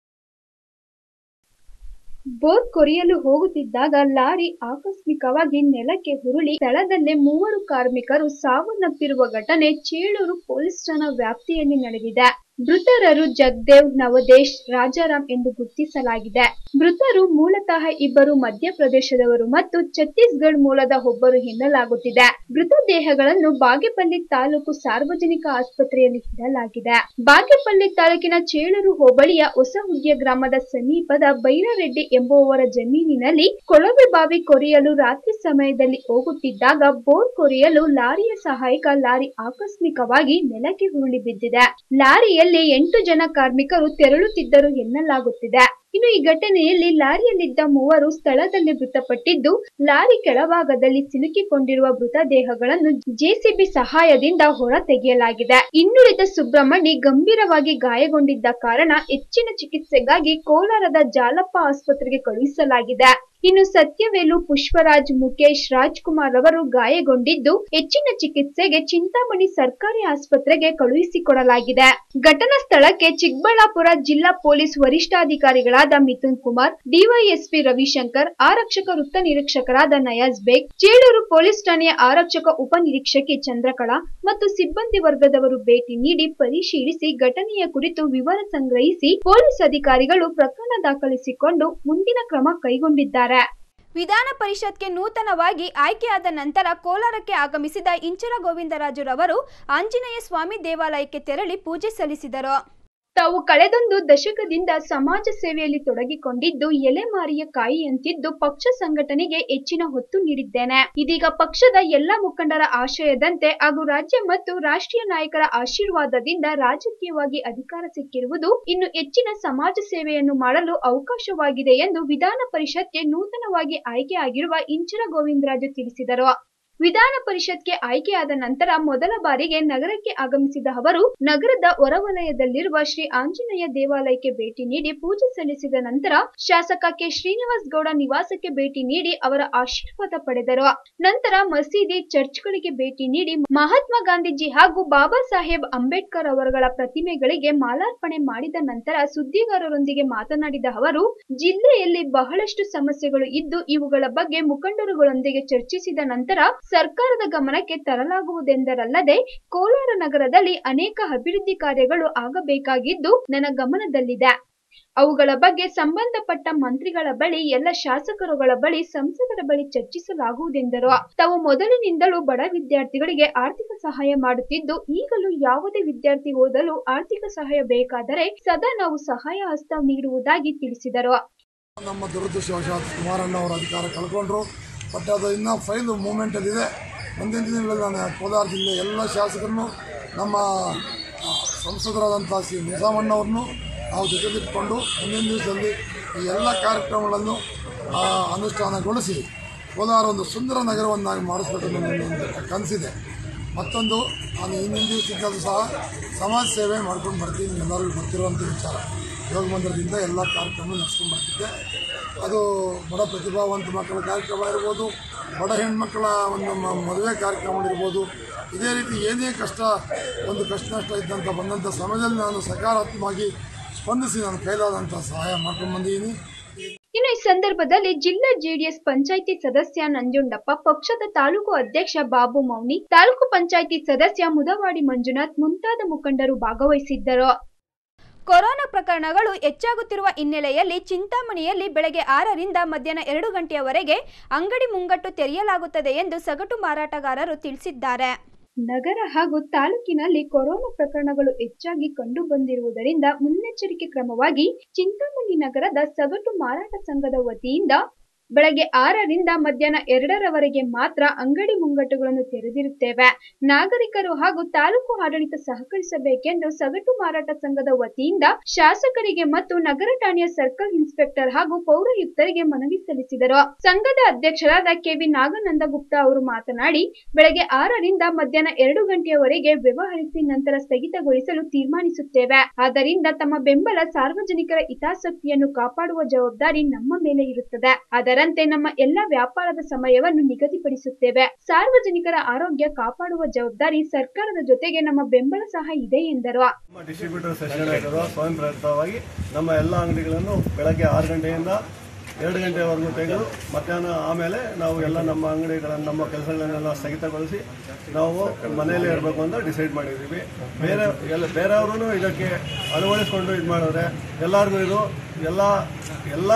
ಬೋರ್ ಕೊರಿಯಲು ಹೋಗುತ್ತಿದ್ದಾಗ ಲಾರಿ ಆಕಸ್ಮಿಕವಾಗಿ ನೆಲಕ್ಕೆ ಉರುಳಿ ಸ್ಥಳದಲ್ಲೇ ಮೂವರು ಕಾರ್ಮಿಕರು ಸಾವನ್ನಪ್ಪಿರುವ ಘಟನೆ ಚೇಳೂರು ಪೊಲೀಸ್ ಠಾಣಾ ವ್ಯಾಪ್ತಿಯಲ್ಲಿ ನಡೆದಿದೆ ಮೃತರರು ಜಗದೇವ್ ನವದೇಶ್ ರಾಜಾರಾಮ್ ಎಂದು ಗುರುತಿಸಲಾಗಿದೆ ಮೃತರು ಮೂಲತಃ ಇಬ್ಬರು ಮಧ್ಯಪ್ರದೇಶದವರು ಮತ್ತು ಛತ್ತೀಸ್ಗಢ ಮೂಲದ ಒಬ್ಬರು ಎನ್ನಲಾಗುತ್ತಿದೆ ಮೃತದೇಹಗಳನ್ನು ಬಾಗೇಪಲ್ಲಿ ತಾಲೂಕು ಸಾರ್ವಜನಿಕ ಆಸ್ಪತ್ರೆಯಲ್ಲಿ ಇಡಲಾಗಿದೆ ಬಾಗೇಪಲ್ಲಿ ತಾಲೂಕಿನ ಚೇಳೂರು ಹೋಬಳಿಯ ಹೊಸಹುಡ್ಯ ಗ್ರಾಮದ ಸಮೀಪದ ಬೈರರೆಡ್ಡಿ ಎಂಬುವವರ ಜಮೀನಿನಲ್ಲಿ ಕೊಳವೆ ಬಾವಿ ಕೊರೆಯಲು ರಾತ್ರಿ ಸಮಯದಲ್ಲಿ ಹೋಗುತ್ತಿದ್ದಾಗ ಬೋರ್ ಕೊರೆಯಲು ಲಾರಿಯ ಸಹಾಯಕ ಲಾರಿ ಆಕಸ್ಮಿಕವಾಗಿ ನೆಲಕ್ಕೆ ಉರುಳಿ ಬಿದ್ದಿದೆ ಲಾರಿಯಲ್ಲಿ ಎಂಟು ಜನ ಕಾರ್ಮಿಕರು ತೆರಳುತ್ತಿದ್ದರು ಎನ್ನಲಾಗುತ್ತಿದೆ ಇನ್ನು ಈ ಘಟನೆಯಲ್ಲಿ ಲಾರಿಯಲ್ಲಿದ್ದ ಮೂವರು ಸ್ಥಳದಲ್ಲಿ ಮೃತಪಟ್ಟಿದ್ದು ಲಾರಿ ಕೆಳಭಾಗದಲ್ಲಿ ಸಿಲುಕಿಕೊಂಡಿರುವ ಮೃತದೇಹಗಳನ್ನು ಜೆಸಿಬಿ ಸಹಾಯದಿಂದ ಹೊರ ತೆಗೆಯಲಾಗಿದೆ ಇನ್ನುಳಿದ ಸುಬ್ರಹ್ಮಣಿ ಗಂಭೀರವಾಗಿ ಗಾಯಗೊಂಡಿದ್ದ ಕಾರಣ ಹೆಚ್ಚಿನ ಚಿಕಿತ್ಸೆಗಾಗಿ ಕೋಲಾರದ ಜಾಲಪ್ಪ ಆಸ್ಪತ್ರೆಗೆ ಕಳುಹಿಸಲಾಗಿದೆ ಇನ್ನು ಸತ್ಯವೇಲು ಪುಷ್ಪರಾಜ್ ಮುಖೇಶ್ ರಾಜ್ಕುಮಾರ್ ಅವರು ಗಾಯಗೊಂಡಿದ್ದು ಹೆಚ್ಚಿನ ಚಿಕಿತ್ಸೆಗೆ ಚಿಂತಾಮಣಿ ಸರ್ಕಾರಿ ಆಸ್ಪತ್ರೆಗೆ ಕಳುಹಿಸಿಕೊಡಲಾಗಿದೆ ಘಟನಾ ಸ್ಥಳಕ್ಕೆ ಚಿಕ್ಕಬಳ್ಳಾಪುರ ಜಿಲ್ಲಾ ಪೊಲೀಸ್ ವರಿಷ್ಠಾಧಿಕಾರಿಗಳಾದ ಮಿಥುನ್ ಕುಮಾರ್ ಡಿವೈಎಸ್ಪಿ ರವಿಶಂಕರ್ ಆರಕ್ಷಕ ವೃತ್ತ ನಿರೀಕ್ಷಕರಾದ ನಯಾಜ್ ಬೇಗ್ ಚೇಳೂರು ಪೊಲೀಸ್ ಠಾಣೆಯ ಆರಕ್ಷಕ ಉಪ ನಿರೀಕ್ಷಕಿ ಚಂದ್ರಕಲಾ ಮತ್ತು ಸಿಬ್ಬಂದಿ ವರ್ಗದವರು ಭೇಟಿ ನೀಡಿ ಪರಿಶೀಲಿಸಿ ಘಟನೆಯ ಕುರಿತು ವಿವರ ಸಂಗ್ರಹಿಸಿ ಪೊಲೀಸ್ ಅಧಿಕಾರಿಗಳು ಪ್ರಕರಣ ದಾಖಲಿಸಿಕೊಂಡು ಮುಂದಿನ ಕ್ರಮ ಕೈಗೊಂಡಿದ್ದಾರೆ ವಿಧಾನ ಪರಿಷತ್ಗೆ ನೂತನವಾಗಿ ಆಯ್ಕೆಯಾದ ನಂತರ ಕೋಲಾರಕ್ಕೆ ಆಗಮಿಸಿದ ಇಂಚರ ಗೋವಿಂದರಾಜುರವರು ಆಂಜನೇಯ ಸ್ವಾಮಿ ದೇವಾಲಯಕ್ಕೆ ತೆರಳಿ ಪೂಜೆ ಸಲ್ಲಿಸಿದರು ತಾವು ಕಳೆದೊಂದು ದಶಕದಿಂದ ಸಮಾಜ ಸೇವೆಯಲ್ಲಿ ತೊಡಗಿಕೊಂಡಿದ್ದು ಎಲೆಮಾರಿಯ ಕಾಯಿಯಂತಿದ್ದು ಪಕ್ಷ ಸಂಘಟನೆಗೆ ಹೆಚ್ಚಿನ ಹೊತ್ತು ನೀಡಿದ್ದೇನೆ ಇದೀಗ ಪಕ್ಷದ ಎಲ್ಲ ಮುಖಂಡರ ಆಶಯದಂತೆ ಹಾಗೂ ರಾಜ್ಯ ಮತ್ತು ರಾಷ್ಟ್ರೀಯ ನಾಯಕರ ಆಶೀರ್ವಾದದಿಂದ ರಾಜಕೀಯವಾಗಿ ಅಧಿಕಾರ ಸಿಕ್ಕಿರುವುದು ಇನ್ನು ಹೆಚ್ಚಿನ ಸಮಾಜ ಸೇವೆಯನ್ನು ಮಾಡಲು ಅವಕಾಶವಾಗಿದೆ ಎಂದು ವಿಧಾನ ಪರಿಷತ್ಗೆ ನೂತನವಾಗಿ ಆಯ್ಕೆಯಾಗಿರುವ ಇಂಚರ ಗೋವಿಂದರಾಜು ತಿಳಿಸಿದರು ವಿಧಾನ ಪರಿಷತ್ಗೆ ಆಯ್ಕೆಯಾದ ನಂತರ ಮೊದಲ ಬಾರಿಗೆ ನಗರಕ್ಕೆ ಆಗಮಿಸಿದ ಅವರು ನಗರದ ಹೊರವಲಯದಲ್ಲಿರುವ ಶ್ರೀ ಆಂಜನೇಯ ದೇವಾಲಯಕ್ಕೆ ಭೇಟಿ ನೀಡಿ ಪೂಜೆ ಸಲ್ಲಿಸಿದ ನಂತರ ಶಾಸಕ ಕೆ ಶ್ರೀನಿವಾಸ್ ಗೌಡ ನಿವಾಸಕ್ಕೆ ಭೇಟಿ ನೀಡಿ ಅವರ ಆಶೀರ್ವಾದ ಪಡೆದರು ನಂತರ ಮಸೀದಿ ಚರ್ಚ್ಗಳಿಗೆ ಭೇಟಿ ನೀಡಿ ಮಹಾತ್ಮ ಗಾಂಧೀಜಿ ಹಾಗೂ ಬಾಬಾ ಸಾಹೇಬ್ ಅಂಬೇಡ್ಕರ್ ಅವರುಗಳ ಪ್ರತಿಮೆಗಳಿಗೆ ಮಾಲಾರ್ಪಣೆ ಮಾಡಿದ ನಂತರ ಸುದ್ದಿಗಾರರೊಂದಿಗೆ ಮಾತನಾಡಿದ ಅವರು ಜಿಲ್ಲೆಯಲ್ಲಿ ಬಹಳಷ್ಟು ಸಮಸ್ಯೆಗಳು ಇದ್ದು ಇವುಗಳ ಬಗ್ಗೆ ಮುಖಂಡರುಗಳೊಂದಿಗೆ ಚರ್ಚಿಸಿದ ನಂತರ ಸರ್ಕಾರದ ಗಮನಕ್ಕೆ ತರಲಾಗುವುದೆಂದರಲ್ಲದೆ ಕೋಲಾರ ನಗರದಲ್ಲಿ ಅನೇಕ ಅಭಿವೃದ್ಧಿ ಕಾರ್ಯಗಳು ಆಗಬೇಕಾಗಿದ್ದು ನನ್ನ ಗಮನದಲ್ಲಿದೆ ಅವುಗಳ ಬಗ್ಗೆ ಸಂಬಂಧಪಟ್ಟ ಮಂತ್ರಿಗಳ ಬಳಿ ಎಲ್ಲ ಶಾಸಕರುಗಳ ಬಳಿ ಸಂಸದರ ಬಳಿ ಚರ್ಚಿಸಲಾಗುವುದೆಂದರು ತಾವು ಮೊದಲಿನಿಂದಲೂ ಬಡ ವಿದ್ಯಾರ್ಥಿಗಳಿಗೆ ಆರ್ಥಿಕ ಸಹಾಯ ಮಾಡುತ್ತಿದ್ದು ಈಗಲೂ ಯಾವುದೇ ವಿದ್ಯಾರ್ಥಿ ಓದಲು ಆರ್ಥಿಕ ಸಹಾಯ ಬೇಕಾದರೆ ಸದಾ ನಾವು ಸಹಾಯ ಹಸ್ತ ನೀಡುವುದಾಗಿ ತಿಳಿಸಿದರು ನಮ್ಮ ದುರದೃಷ್ಟವಶಾತ್ ಕುಮಾರಣ್ಣ ಅವರು ಅಧಿಕಾರ ಕಳ್ಕೊಂಡ್ರು ಬಟ್ ಅದು ಇನ್ನೂ ಫೈಲ್ ಮೂಮೆಂಟಲ್ಲಿದೆ ಮುಂದಿನ ದಿನಗಳಲ್ಲಿ ನಾನು ಕೋಲಾರ ಜಿಲ್ಲೆ ಎಲ್ಲ ಶಾಸಕರನ್ನು ನಮ್ಮ ಆ, ಸಂಸದರಾದಂಥ ಶ್ರೀ ನಿಜಾಮಣ್ಣವ್ರನ್ನು ನಾವು ಜೊತೆಲಿಟ್ಕೊಂಡು ಮುಂದಿನ ದಿವಸದಲ್ಲಿ ಈ ಎಲ್ಲ ಕಾರ್ಯಕ್ರಮಗಳನ್ನು ಆ, ಅನುಷ್ಠಾನಗೊಳಿಸಿ ಕೋಲಾರ ಒಂದು ಸುಂದರ ನಗರವನ್ನಾಗಿ ಮಾಡಿಸ್ಬೇಕು ಅನ್ನೋ ನನ್ನ ಒಂದು ಕನಸಿದೆ ಮತ್ತೊಂದು ನಾನು ಹಿಂದಿನ ದಿವಸದಿಂದಲೂ ಸಹ ಸಮಾಜ ಸೇವೆ ಮಾಡ್ಕೊಂಡು ಬರ್ತೀನಿ ಎಲ್ಲರಿಗೂ ಗೊತ್ತಿರುವಂಥ ವಿಚಾರ ಯೋಗ ಮಂದಿರದಿಂದ ಎಲ್ಲ ಕಾರ್ಯಕ್ರಮ ನಡೆಸ್ಕೊಂಡು ಬರ್ತಿದ್ದೆ ಅದು ಬಡ ಪ್ರತಿಭಾವಂತ ಮಕ್ಕಳ ಕಾರ್ಯಕ್ರಮ ಇರ್ಬೋದು ಬಡ ಹೆಣ್ಮಕ್ಕಳ ಒಂದು ಮ- ಮದುವೆ ಕಾರ್ಯಕ್ರಮಗಳಿರ್ಬೋದು ಇದೇ ರೀತಿ ಏನೇ ಕಷ್ಟ ಒಂದು ಕಷ್ಟ ನಷ್ಟ ಇದ್ದಂಥ ಬಂದಂಥ ಸಮಯದಲ್ಲಿ ನಾನು ಸಕಾರಾತ್ಮಕವಾಗಿ ಸ್ಪಂದಿಸಿ ನಾನು ಕೈಲಾದಂಥ ಸಹಾಯ ಮಾಡ್ಕೊಂಡು ಬಂದಿದ್ದೀನಿ ಇನ್ನು ಈ ಸಂದರ್ಭದಲ್ಲಿ ಜಿಲ್ಲಾ ಜೆಡಿಎಸ್ ಪಂಚಾಯಿತಿ ಸದಸ್ಯ ನಂಜುಂಡಪ್ಪ ಪಕ್ಷದ ತಾಲೂಕು ಅಧ್ಯಕ್ಷ ಬಾಬು ಮೌನಿ ತಾಲೂಕು ಪಂಚಾಯಿತಿ ಸದಸ್ಯ ಮುದವಾಡಿ ಮಂಜುನಾಥ್ ಮುಂತಾದ ಮುಖಂಡರು ಭಾಗವಹಿಸಿದ್ದರು ಕೊರೋನಾ ಪ್ರಕರಣಗಳು ಹೆಚ್ಚಾಗುತ್ತಿರುವ ಹಿನ್ನೆಲೆಯಲ್ಲಿ ಚಿಂತಾಮಣಿಯಲ್ಲಿ ಬೆಳಗ್ಗೆ ಆರರಿಂದ ಮಧ್ಯಾಹ್ನ ಎರಡು ಗಂಟೆಯವರೆಗೆ ಅಂಗಡಿ ಮುಂಗಟ್ಟು ತೆರೆಯಲಾಗುತ್ತದೆ ಎಂದು ಸಗಟು ಮಾರಾಟಗಾರರು ತಿಳಿಸಿದ್ದಾರೆ ನಗರ ಹಾಗೂ ತಾಲೂಕಿನಲ್ಲಿ ಕೊರೋನಾ ಪ್ರಕರಣಗಳು ಹೆಚ್ಚಾಗಿ ಕಂಡು ಬಂದಿರುವುದರಿಂದ ಮುನ್ನೆಚ್ಚರಿಕೆ ಕ್ರಮವಾಗಿ ಚಿಂತಾಮಣಿ ನಗರದ ಸಗಟು ಮಾರಾಟ ಸಂಘದ ವತಿಯಿಂದ ಬೆಳಗ್ಗೆ ಆರರಿಂದ ಮಧ್ಯಾಹ್ನ ಎರಡರವರೆಗೆ ಮಾತ್ರ ಅಂಗಡಿ ಮುಂಗಟ್ಟುಗಳನ್ನು ತೆರೆದಿರುತ್ತೇವೆ ನಾಗರಿಕರು ಹಾಗೂ ತಾಲೂಕು ಆಡಳಿತ ಸಹಕರಿಸಬೇಕೆಂದು ಸಗಟು ಮಾರಾಟ ಸಂಘದ ವತಿಯಿಂದ ಶಾಸಕರಿಗೆ ಮತ್ತು ನಗರ ಠಾಣೆಯ ಸರ್ಕಲ್ ಇನ್ಸ್ಪೆಕ್ಟರ್ ಹಾಗೂ ಪೌರಾಯುಕ್ತರಿಗೆ ಮನವಿ ಸಲ್ಲಿಸಿದರು ಸಂಘದ ಅಧ್ಯಕ್ಷರಾದ ಕೆವಿ ನಾಗನಂದಗುಪ್ತ ಅವರು ಮಾತನಾಡಿ ಬೆಳಗ್ಗೆ ಆರರಿಂದ ಮಧ್ಯಾಹ್ನ ಎರಡು ಗಂಟೆಯವರೆಗೆ ವ್ಯವಹರಿಸಿ ನಂತರ ಸ್ಥಗಿತಗೊಳಿಸಲು ತೀರ್ಮಾನಿಸುತ್ತೇವೆ ಆದ್ದರಿಂದ ತಮ್ಮ ಬೆಂಬಲ ಸಾರ್ವಜನಿಕರ ಹಿತಾಸಕ್ತಿಯನ್ನು ಕಾಪಾಡುವ ಜವಾಬ್ದಾರಿ ನಮ್ಮ ಮೇಲೆ ಇರುತ್ತದೆ ಅದರಂತೆ ನಮ್ಮ ಎಲ್ಲ ವ್ಯಾಪಾರದ ಸಮಯವನ್ನು ನಿಗದಿಪಡಿಸುತ್ತೇವೆ ಸಾರ್ವಜನಿಕರ ಆರೋಗ್ಯ ಕಾಪಾಡುವ ಜವಾಬ್ದಾರಿ ಸರ್ಕಾರದ ಜೊತೆಗೆ ನಮ್ಮ ಬೆಂಬಲ ಸಹ ಇದೆ ಎಂದರು ನಮ್ಮ ಡಿಸ್ಟ್ರಿಬ್ಯೂಟರ್ ಸೆಷನ್ ಸ್ವಯಂ ಪ್ರೇರಿತವಾಗಿ ನಮ್ಮ ಎಲ್ಲ ಅಂಗಡಿಗಳನ್ನು ಬೆಳಗ್ಗೆ ಆರು ಗಂಟೆಯಿಂದ ಎರಡು ಗಂಟೆವರೆಗೂ ತೆಗೆದು ಮಧ್ಯಾಹ್ನ ಆಮೇಲೆ ನಾವು ಎಲ್ಲ ನಮ್ಮ ಅಂಗಡಿಗಳನ್ನು ನಮ್ಮ ಕೆಲಸಗಳನ್ನೆಲ್ಲ ಸ್ಥಗಿತಗೊಳಿಸಿ ನಾವು ಮನೆಯಲ್ಲೇ ಇರಬೇಕು ಅಂತ ಡಿಸೈಡ್ ಮಾಡಿದ್ದೀವಿ ಬೇರೆ ಎಲ್ಲ ಬೇರೆಯವರು ಇದಕ್ಕೆ ಅಳವಡಿಸ್ಕೊಂಡು ಇದು ಮಾಡಿದ್ರೆ ಎಲ್ಲರಿಗೂ ಇದು ಎಲ್ಲ ಎಲ್ಲ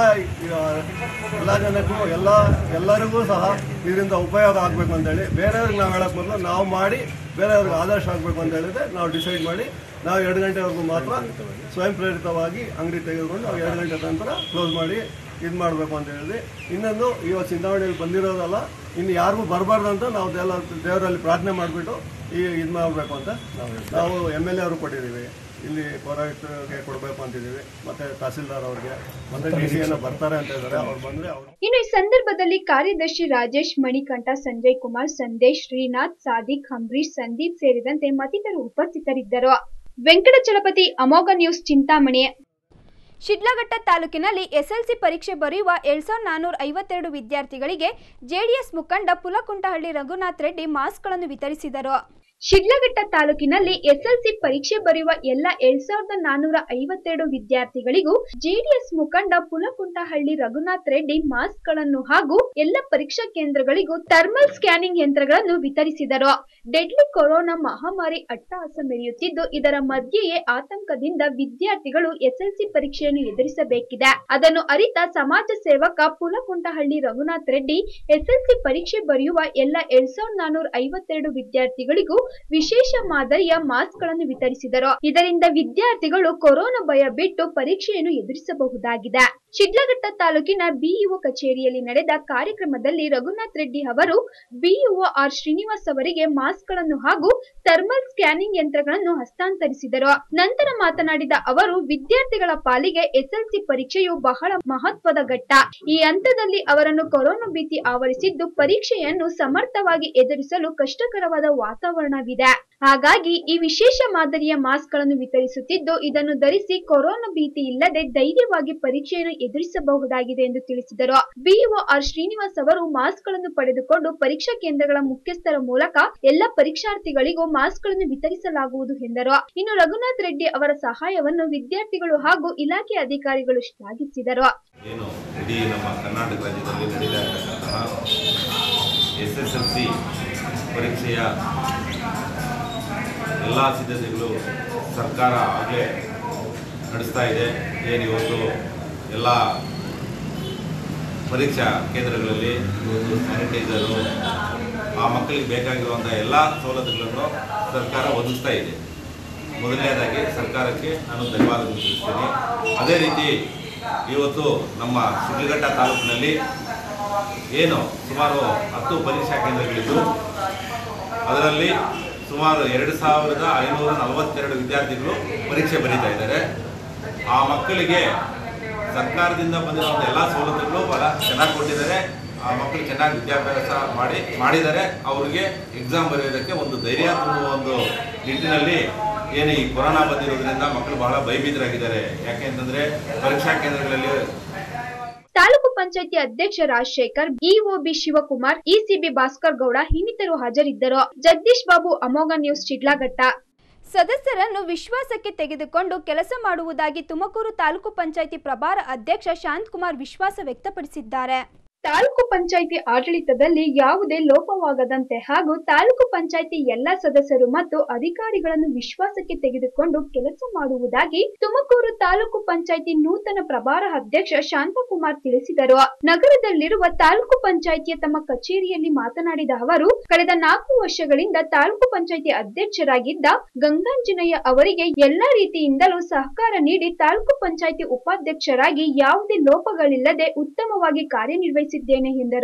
ಎಲ್ಲ ಜನಕ್ಕೂ ಎಲ್ಲ ಎಲ್ಲರಿಗೂ ಸಹ ಇದರಿಂದ ಉಪಯೋಗ ಆಗಬೇಕು ಅಂತೇಳಿ ಬೇರೆಯವ್ರಿಗೆ ನಾವು ಹೇಳೋಕ್ಕೆ ಮೊದಲು ನಾವು ಮಾಡಿ ಬೇರೆಯವ್ರಿಗೆ ಆದರ್ಶ ಆಗಬೇಕು ಅಂತ ಹೇಳಿದ್ರೆ ನಾವು ಡಿಸೈಡ್ ಮಾಡಿ ನಾವು ಎರಡು ಗಂಟೆವರೆಗೂ ಮಾತ್ರ ಸ್ವಯಂ ಪ್ರೇರಿತವಾಗಿ ಅಂಗಡಿ ತೆಗೆದುಕೊಂಡು ನಾವು ಎರಡು ಗಂಟೆ ನಂತರ ಕ್ಲೋಸ್ ಮಾಡಿ ಇದು ಮಾಡಬೇಕು ಅಂತ ಹೇಳಿದ್ವಿ ಇನ್ನೊಂದು ಇವತ್ತು ಚಿಂತಾಮಣಿಯಲ್ಲಿ ಬಂದಿರೋದಲ್ಲ ಇನ್ನು ಯಾರಿಗೂ ಬರಬಾರ್ದು ಅಂತ ನಾವು ದೇವ ದೇವರಲ್ಲಿ ಪ್ರಾರ್ಥನೆ ಮಾಡಿಬಿಟ್ಟು ಈ ಇದು ಮಾಡಬೇಕು ಅಂತ ನಾವು ನಾವು ಎಮ್ ಎಲ್ ಎ ಅವರು ಕೊಟ್ಟಿದ್ದೀವಿ ಇಲ್ಲಿ ಪೌರಾಯುಕ್ತರಿಗೆ ಕೊಡಬೇಕು ಅಂತಿದ್ದೀವಿ ಮತ್ತು ತಹಸೀಲ್ದಾರ್ ಅವ್ರಿಗೆ ಮತ್ತು ಡಿ ಸಿ ಏನೋ ಬರ್ತಾರೆ ಅಂತ ಇದ್ದಾರೆ ಅವ್ರು ಬಂದರೆ ಅವರು ಇನ್ನು ಈ ಸಂದರ್ಭದಲ್ಲಿ ಕಾರ್ಯದರ್ಶಿ ರಾಜೇಶ್ ಮಣಿಕಂಠ ಸಂಜಯ್ ಕುಮಾರ್ ಸಂದೇಶ್ ಶ್ರೀನಾಥ್ ಸಾದಿಕ್ ಅಂಬರೀಶ್ ಸಂದೀಪ್ ಸೇರಿದಂತೆ ಮತ್ತಿತರರು ಉಪಸ್ಥಿತರಿದ್ದರು ವೆಂಕಟಚಲಪತಿ ಅಮೋಘ ನ್ಯೂಸ್ ಚಿಂತಾಮಣಿ ಶಿಡ್ಲಘಟ್ಟ ತಾಲೂಕಿನಲ್ಲಿ ಎಸ್ಎಲ್ಸಿ ಪರೀಕ್ಷೆ ಬರೆಯುವ ಎರಡ್ ಸಾವಿರದ ನಾನ್ನೂರ ಐವತ್ತೆರಡು ವಿದ್ಯಾರ್ಥಿಗಳಿಗೆ ಜೆಡಿಎಸ್ ಮುಖಂಡ ಪುಲಕುಂಟಹಳ್ಳಿ ರಘುನಾಥ್ ರೆಡ್ಡಿ ಮಾಸ್ಕ್ಗಳನ್ನು ವಿತರಿಸಿದರು ಶಿಡ್ಲಘಟ್ಟ ತಾಲೂಕಿನಲ್ಲಿ ಎಸ್ಎಲ್ಸಿ ಪರೀಕ್ಷೆ ಬರೆಯುವ ಎಲ್ಲ ಎರಡ್ ಸಾವಿರದ ನಾನ್ನೂರ ಐವತ್ತೆರಡು ವಿದ್ಯಾರ್ಥಿಗಳಿಗೂ ಜೆಡಿಎಸ್ ಮುಖಂಡ ಪುಲಕುಂಟಹಳ್ಳಿ ರಘುನಾಥ್ ರೆಡ್ಡಿ ಮಾಸ್ಕ್ಗಳನ್ನು ಹಾಗೂ ಎಲ್ಲ ಪರೀಕ್ಷಾ ಕೇಂದ್ರಗಳಿಗೂ ಥರ್ಮಲ್ ಸ್ಕ್ಯಾನಿಂಗ್ ಯಂತ್ರಗಳನ್ನು ವಿತರಿಸಿದರು ಡೆಡ್ಲಿ ಕೊರೋನಾ ಮಹಾಮಾರಿ ಅಟ್ಟಹಾಸ ಮೆರೆಯುತ್ತಿದ್ದು ಇದರ ಮಧ್ಯೆಯೇ ಆತಂಕದಿಂದ ವಿದ್ಯಾರ್ಥಿಗಳು ಎಸ್ಎಲ್ಸಿ ಪರೀಕ್ಷೆಯನ್ನು ಎದುರಿಸಬೇಕಿದೆ ಅದನ್ನು ಅರಿತ ಸಮಾಜ ಸೇವಕ ಪುಲಕುಂಟಹಳ್ಳಿ ರಘುನಾಥ್ ರೆಡ್ಡಿ ಎಸ್ಎಲ್ಸಿ ಪರೀಕ್ಷೆ ಬರೆಯುವ ಎಲ್ಲ ಎರಡ್ ಸಾವಿರದ ನಾನ್ನೂರ ಐವತ್ತೆರಡು ವಿದ್ಯಾರ್ಥಿಗಳಿಗೂ ವಿಶೇಷ ಮಾದರಿಯ ಮಾಸ್ಕ್ಗಳನ್ನು ವಿತರಿಸಿದರು ಇದರಿಂದ ವಿದ್ಯಾರ್ಥಿಗಳು ಕೊರೋನಾ ಭಯ ಬಿಟ್ಟು ಪರೀಕ್ಷೆಯನ್ನು ಎದುರಿಸಬಹುದಾಗಿದೆ ಶಿಡ್ಲಘಟ್ಟ ತಾಲೂಕಿನ ಬಿಇಒ ಕಚೇರಿಯಲ್ಲಿ ನಡೆದ ಕಾರ್ಯಕ್ರಮದಲ್ಲಿ ರಘುನಾಥ್ ರೆಡ್ಡಿ ಅವರು ಬಿಇಒ ಆರ್ ಶ್ರೀನಿವಾಸ್ ಅವರಿಗೆ ಮಾಸ್ಕ್ಗಳನ್ನು ಹಾಗೂ ಥರ್ಮಲ್ ಸ್ಕ್ಯಾನಿಂಗ್ ಯಂತ್ರಗಳನ್ನು ಹಸ್ತಾಂತರಿಸಿದರು ನಂತರ ಮಾತನಾಡಿದ ಅವರು ವಿದ್ಯಾರ್ಥಿಗಳ ಪಾಲಿಗೆ ಎಸ್ಎಲ್ಸಿ ಪರೀಕ್ಷೆಯು ಬಹಳ ಮಹತ್ವದ ಘಟ್ಟ ಈ ಹಂತದಲ್ಲಿ ಅವರನ್ನು ಕೊರೋನಾ ಭೀತಿ ಆವರಿಸಿದ್ದು ಪರೀಕ್ಷೆಯನ್ನು ಸಮರ್ಥವಾಗಿ ಎದುರಿಸಲು ಕಷ್ಟಕರವಾದ ವಾತಾವರಣವಿದೆ ಹಾಗಾಗಿ ಈ ವಿಶೇಷ ಮಾದರಿಯ ಮಾಸ್ಕ್ಗಳನ್ನು ವಿತರಿಸುತ್ತಿದ್ದು ಇದನ್ನು ಧರಿಸಿ ಕೊರೋನಾ ಭೀತಿ ಇಲ್ಲದೆ ಧೈರ್ಯವಾಗಿ ಪರೀಕ್ಷೆಯನ್ನು ಎದುರಿಸಬಹುದಾಗಿದೆ ಎಂದು ತಿಳಿಸಿದರು ಬಿಇಒ ಆರ್ ಶ್ರೀನಿವಾಸ್ ಅವರು ಮಾಸ್ಕ್ಗಳನ್ನು ಪಡೆದುಕೊಂಡು ಪರೀಕ್ಷಾ ಕೇಂದ್ರಗಳ ಮುಖ್ಯಸ್ಥರ ಮೂಲಕ ಎಲ್ಲ ಪರೀಕ್ಷಾರ್ಥಿಗಳಿಗೂ ಮಾಸ್ಕ್ಗಳನ್ನು ವಿತರಿಸಲಾಗುವುದು ಎಂದರು ಇನ್ನು ರಘುನಾಥ್ ರೆಡ್ಡಿ ಅವರ ಸಹಾಯವನ್ನು ವಿದ್ಯಾರ್ಥಿಗಳು ಹಾಗೂ ಇಲಾಖೆ ಅಧಿಕಾರಿಗಳು ಶ್ಲಾಘಿಸಿದರು ಏನು ಇಡೀ ನಮ್ಮ ಕರ್ನಾಟಕ ರಾಜ್ಯದಲ್ಲಿ ನಡೀತಾ ಇರತಕ್ಕಂತಹ ಎಸ್ ಎಸ್ ಎಲ್ ಸಿ ಪರೀಕ್ಷೆಯ ಎಲ್ಲ ಸಿದ್ಧತೆಗಳು ಸರ್ಕಾರ ಆಗಲೇ ನಡೆಸ್ತಾ ಇದೆ ಏನು ಇವತ್ತು ಎಲ್ಲ ಪರೀಕ್ಷಾ ಕೇಂದ್ರಗಳಲ್ಲಿ ಇವತ್ತು ಸ್ಯಾನಿಟೈಸರು ಆ ಮಕ್ಕಳಿಗೆ ಬೇಕಾಗಿರುವಂಥ ಎಲ್ಲ ಸವಲತ್ತುಗಳನ್ನು ಸರ್ಕಾರ ಒದಗಿಸ್ತಾ ಇದೆ ಮೊದಲನೇದಾಗಿ ಸರ್ಕಾರಕ್ಕೆ ನಾನು ಧನ್ಯವಾದ ತಿಳಿಸ್ತೀನಿ ಅದೇ ರೀತಿ ಇವತ್ತು ನಮ್ಮ ಶಿಡ್ಲಘಟ್ಟ ತಾಲೂಕಿನಲ್ಲಿ ಏನು ಸುಮಾರು ಹತ್ತು ಪರೀಕ್ಷಾ ಕೇಂದ್ರಗಳಿದ್ದು ಅದರಲ್ಲಿ ಸುಮಾರು ಎರಡು ಸಾವಿರದ ಐನೂರ ನಲವತ್ತೆರಡು ವಿದ್ಯಾರ್ಥಿಗಳು ಪರೀಕ್ಷೆ ಬರೀತಾ ಇದ್ದಾರೆ ಆ ಮಕ್ಕಳಿಗೆ ಸರ್ಕಾರದಿಂದ ಬಂದಿರುವಂಥ ಎಲ್ಲ ಸವಲತ್ತುಗಳು ಬಹಳ ಚೆನ್ನಾಗಿ ಕೊಟ್ಟಿದ್ದಾರೆ ಆ ಮಕ್ಕಳು ಚೆನ್ನಾಗಿ ವಿದ್ಯಾಭ್ಯಾಸ ಮಾಡಿ ಮಾಡಿದ್ದಾರೆ ಅವ್ರಿಗೆ ಎಕ್ಸಾಮ್ ಬರೆಯೋದಕ್ಕೆ ಒಂದು ಧೈರ್ಯ ತುಂಬುವ ಒಂದು ನಿಟ್ಟಿನಲ್ಲಿ ಏನು ಈ ಕೊರೋನಾ ಬಂದಿರೋದ್ರಿಂದ ಮಕ್ಕಳು ಬಹಳ ಭಯಭೀತರಾಗಿದ್ದಾರೆ ಯಾಕೆ ಅಂತಂದ್ರೆ ಪರೀಕ್ಷಾ ಕೇಂದ್ರಗಳಲ್ಲಿ ತಾಲೂಕು ಪಂಚಾಯತಿ ಅಧ್ಯಕ್ಷ ರಾಜಶೇಖರ್ ಇಒಬಿ ಶಿವಕುಮಾರ್ ಇಸಿಬಿ ಭಾಸ್ಕರ್ ಗೌಡ ಇನ್ನಿತರು ಹಾಜರಿದ್ದರು ಜಗದೀಶ್ ಬಾಬು ಅಮೋಘ ನ್ಯೂಸ್ ಶಿಡ್ಲಘಟ್ಟ ಸದಸ್ಯರನ್ನು ವಿಶ್ವಾಸಕ್ಕೆ ತೆಗೆದುಕೊಂಡು ಕೆಲಸ ಮಾಡುವುದಾಗಿ ತುಮಕೂರು ತಾಲೂಕು ಪಂಚಾಯಿತಿ ಪ್ರಭಾರ ಅಧ್ಯಕ್ಷ ಶಾಂತಕುಮಾರ್ ವಿಶ್ವಾಸ ವ್ಯಕ್ತಪಡಿಸಿದ್ದಾರೆ ತಾಲೂಕು ಪಂಚಾಯಿತಿ ಆಡಳಿತದಲ್ಲಿ ಯಾವುದೇ ಲೋಪವಾಗದಂತೆ ಹಾಗೂ ತಾಲೂಕು ಪಂಚಾಯಿತಿ ಎಲ್ಲಾ ಸದಸ್ಯರು ಮತ್ತು ಅಧಿಕಾರಿಗಳನ್ನು ವಿಶ್ವಾಸಕ್ಕೆ ತೆಗೆದುಕೊಂಡು ಕೆಲಸ ಮಾಡುವುದಾಗಿ ತುಮಕೂರು ತಾಲೂಕು ಪಂಚಾಯಿತಿ ನೂತನ ಪ್ರಭಾರ ಅಧ್ಯಕ್ಷ ಶಾಂತಕುಮಾರ್ ತಿಳಿಸಿದರು ನಗರದಲ್ಲಿರುವ ತಾಲೂಕು ಪಂಚಾಯಿತಿಯ ತಮ್ಮ ಕಚೇರಿಯಲ್ಲಿ ಮಾತನಾಡಿದ ಅವರು ಕಳೆದ ನಾಲ್ಕು ವರ್ಷಗಳಿಂದ ತಾಲೂಕು ಪಂಚಾಯಿತಿ ಅಧ್ಯಕ್ಷರಾಗಿದ್ದ ಗಂಗಾಂಜನೇಯ ಅವರಿಗೆ ಎಲ್ಲಾ ರೀತಿಯಿಂದಲೂ ಸಹಕಾರ ನೀಡಿ ತಾಲೂಕು ಪಂಚಾಯಿತಿ ಉಪಾಧ್ಯಕ್ಷರಾಗಿ ಯಾವುದೇ ಲೋಪಗಳಿಲ್ಲದೆ ಉತ್ತಮವಾಗಿ ಕಾರ್ಯನಿರ್ವಹಿಸಿದ್ದೇನೆ ಎಂದರು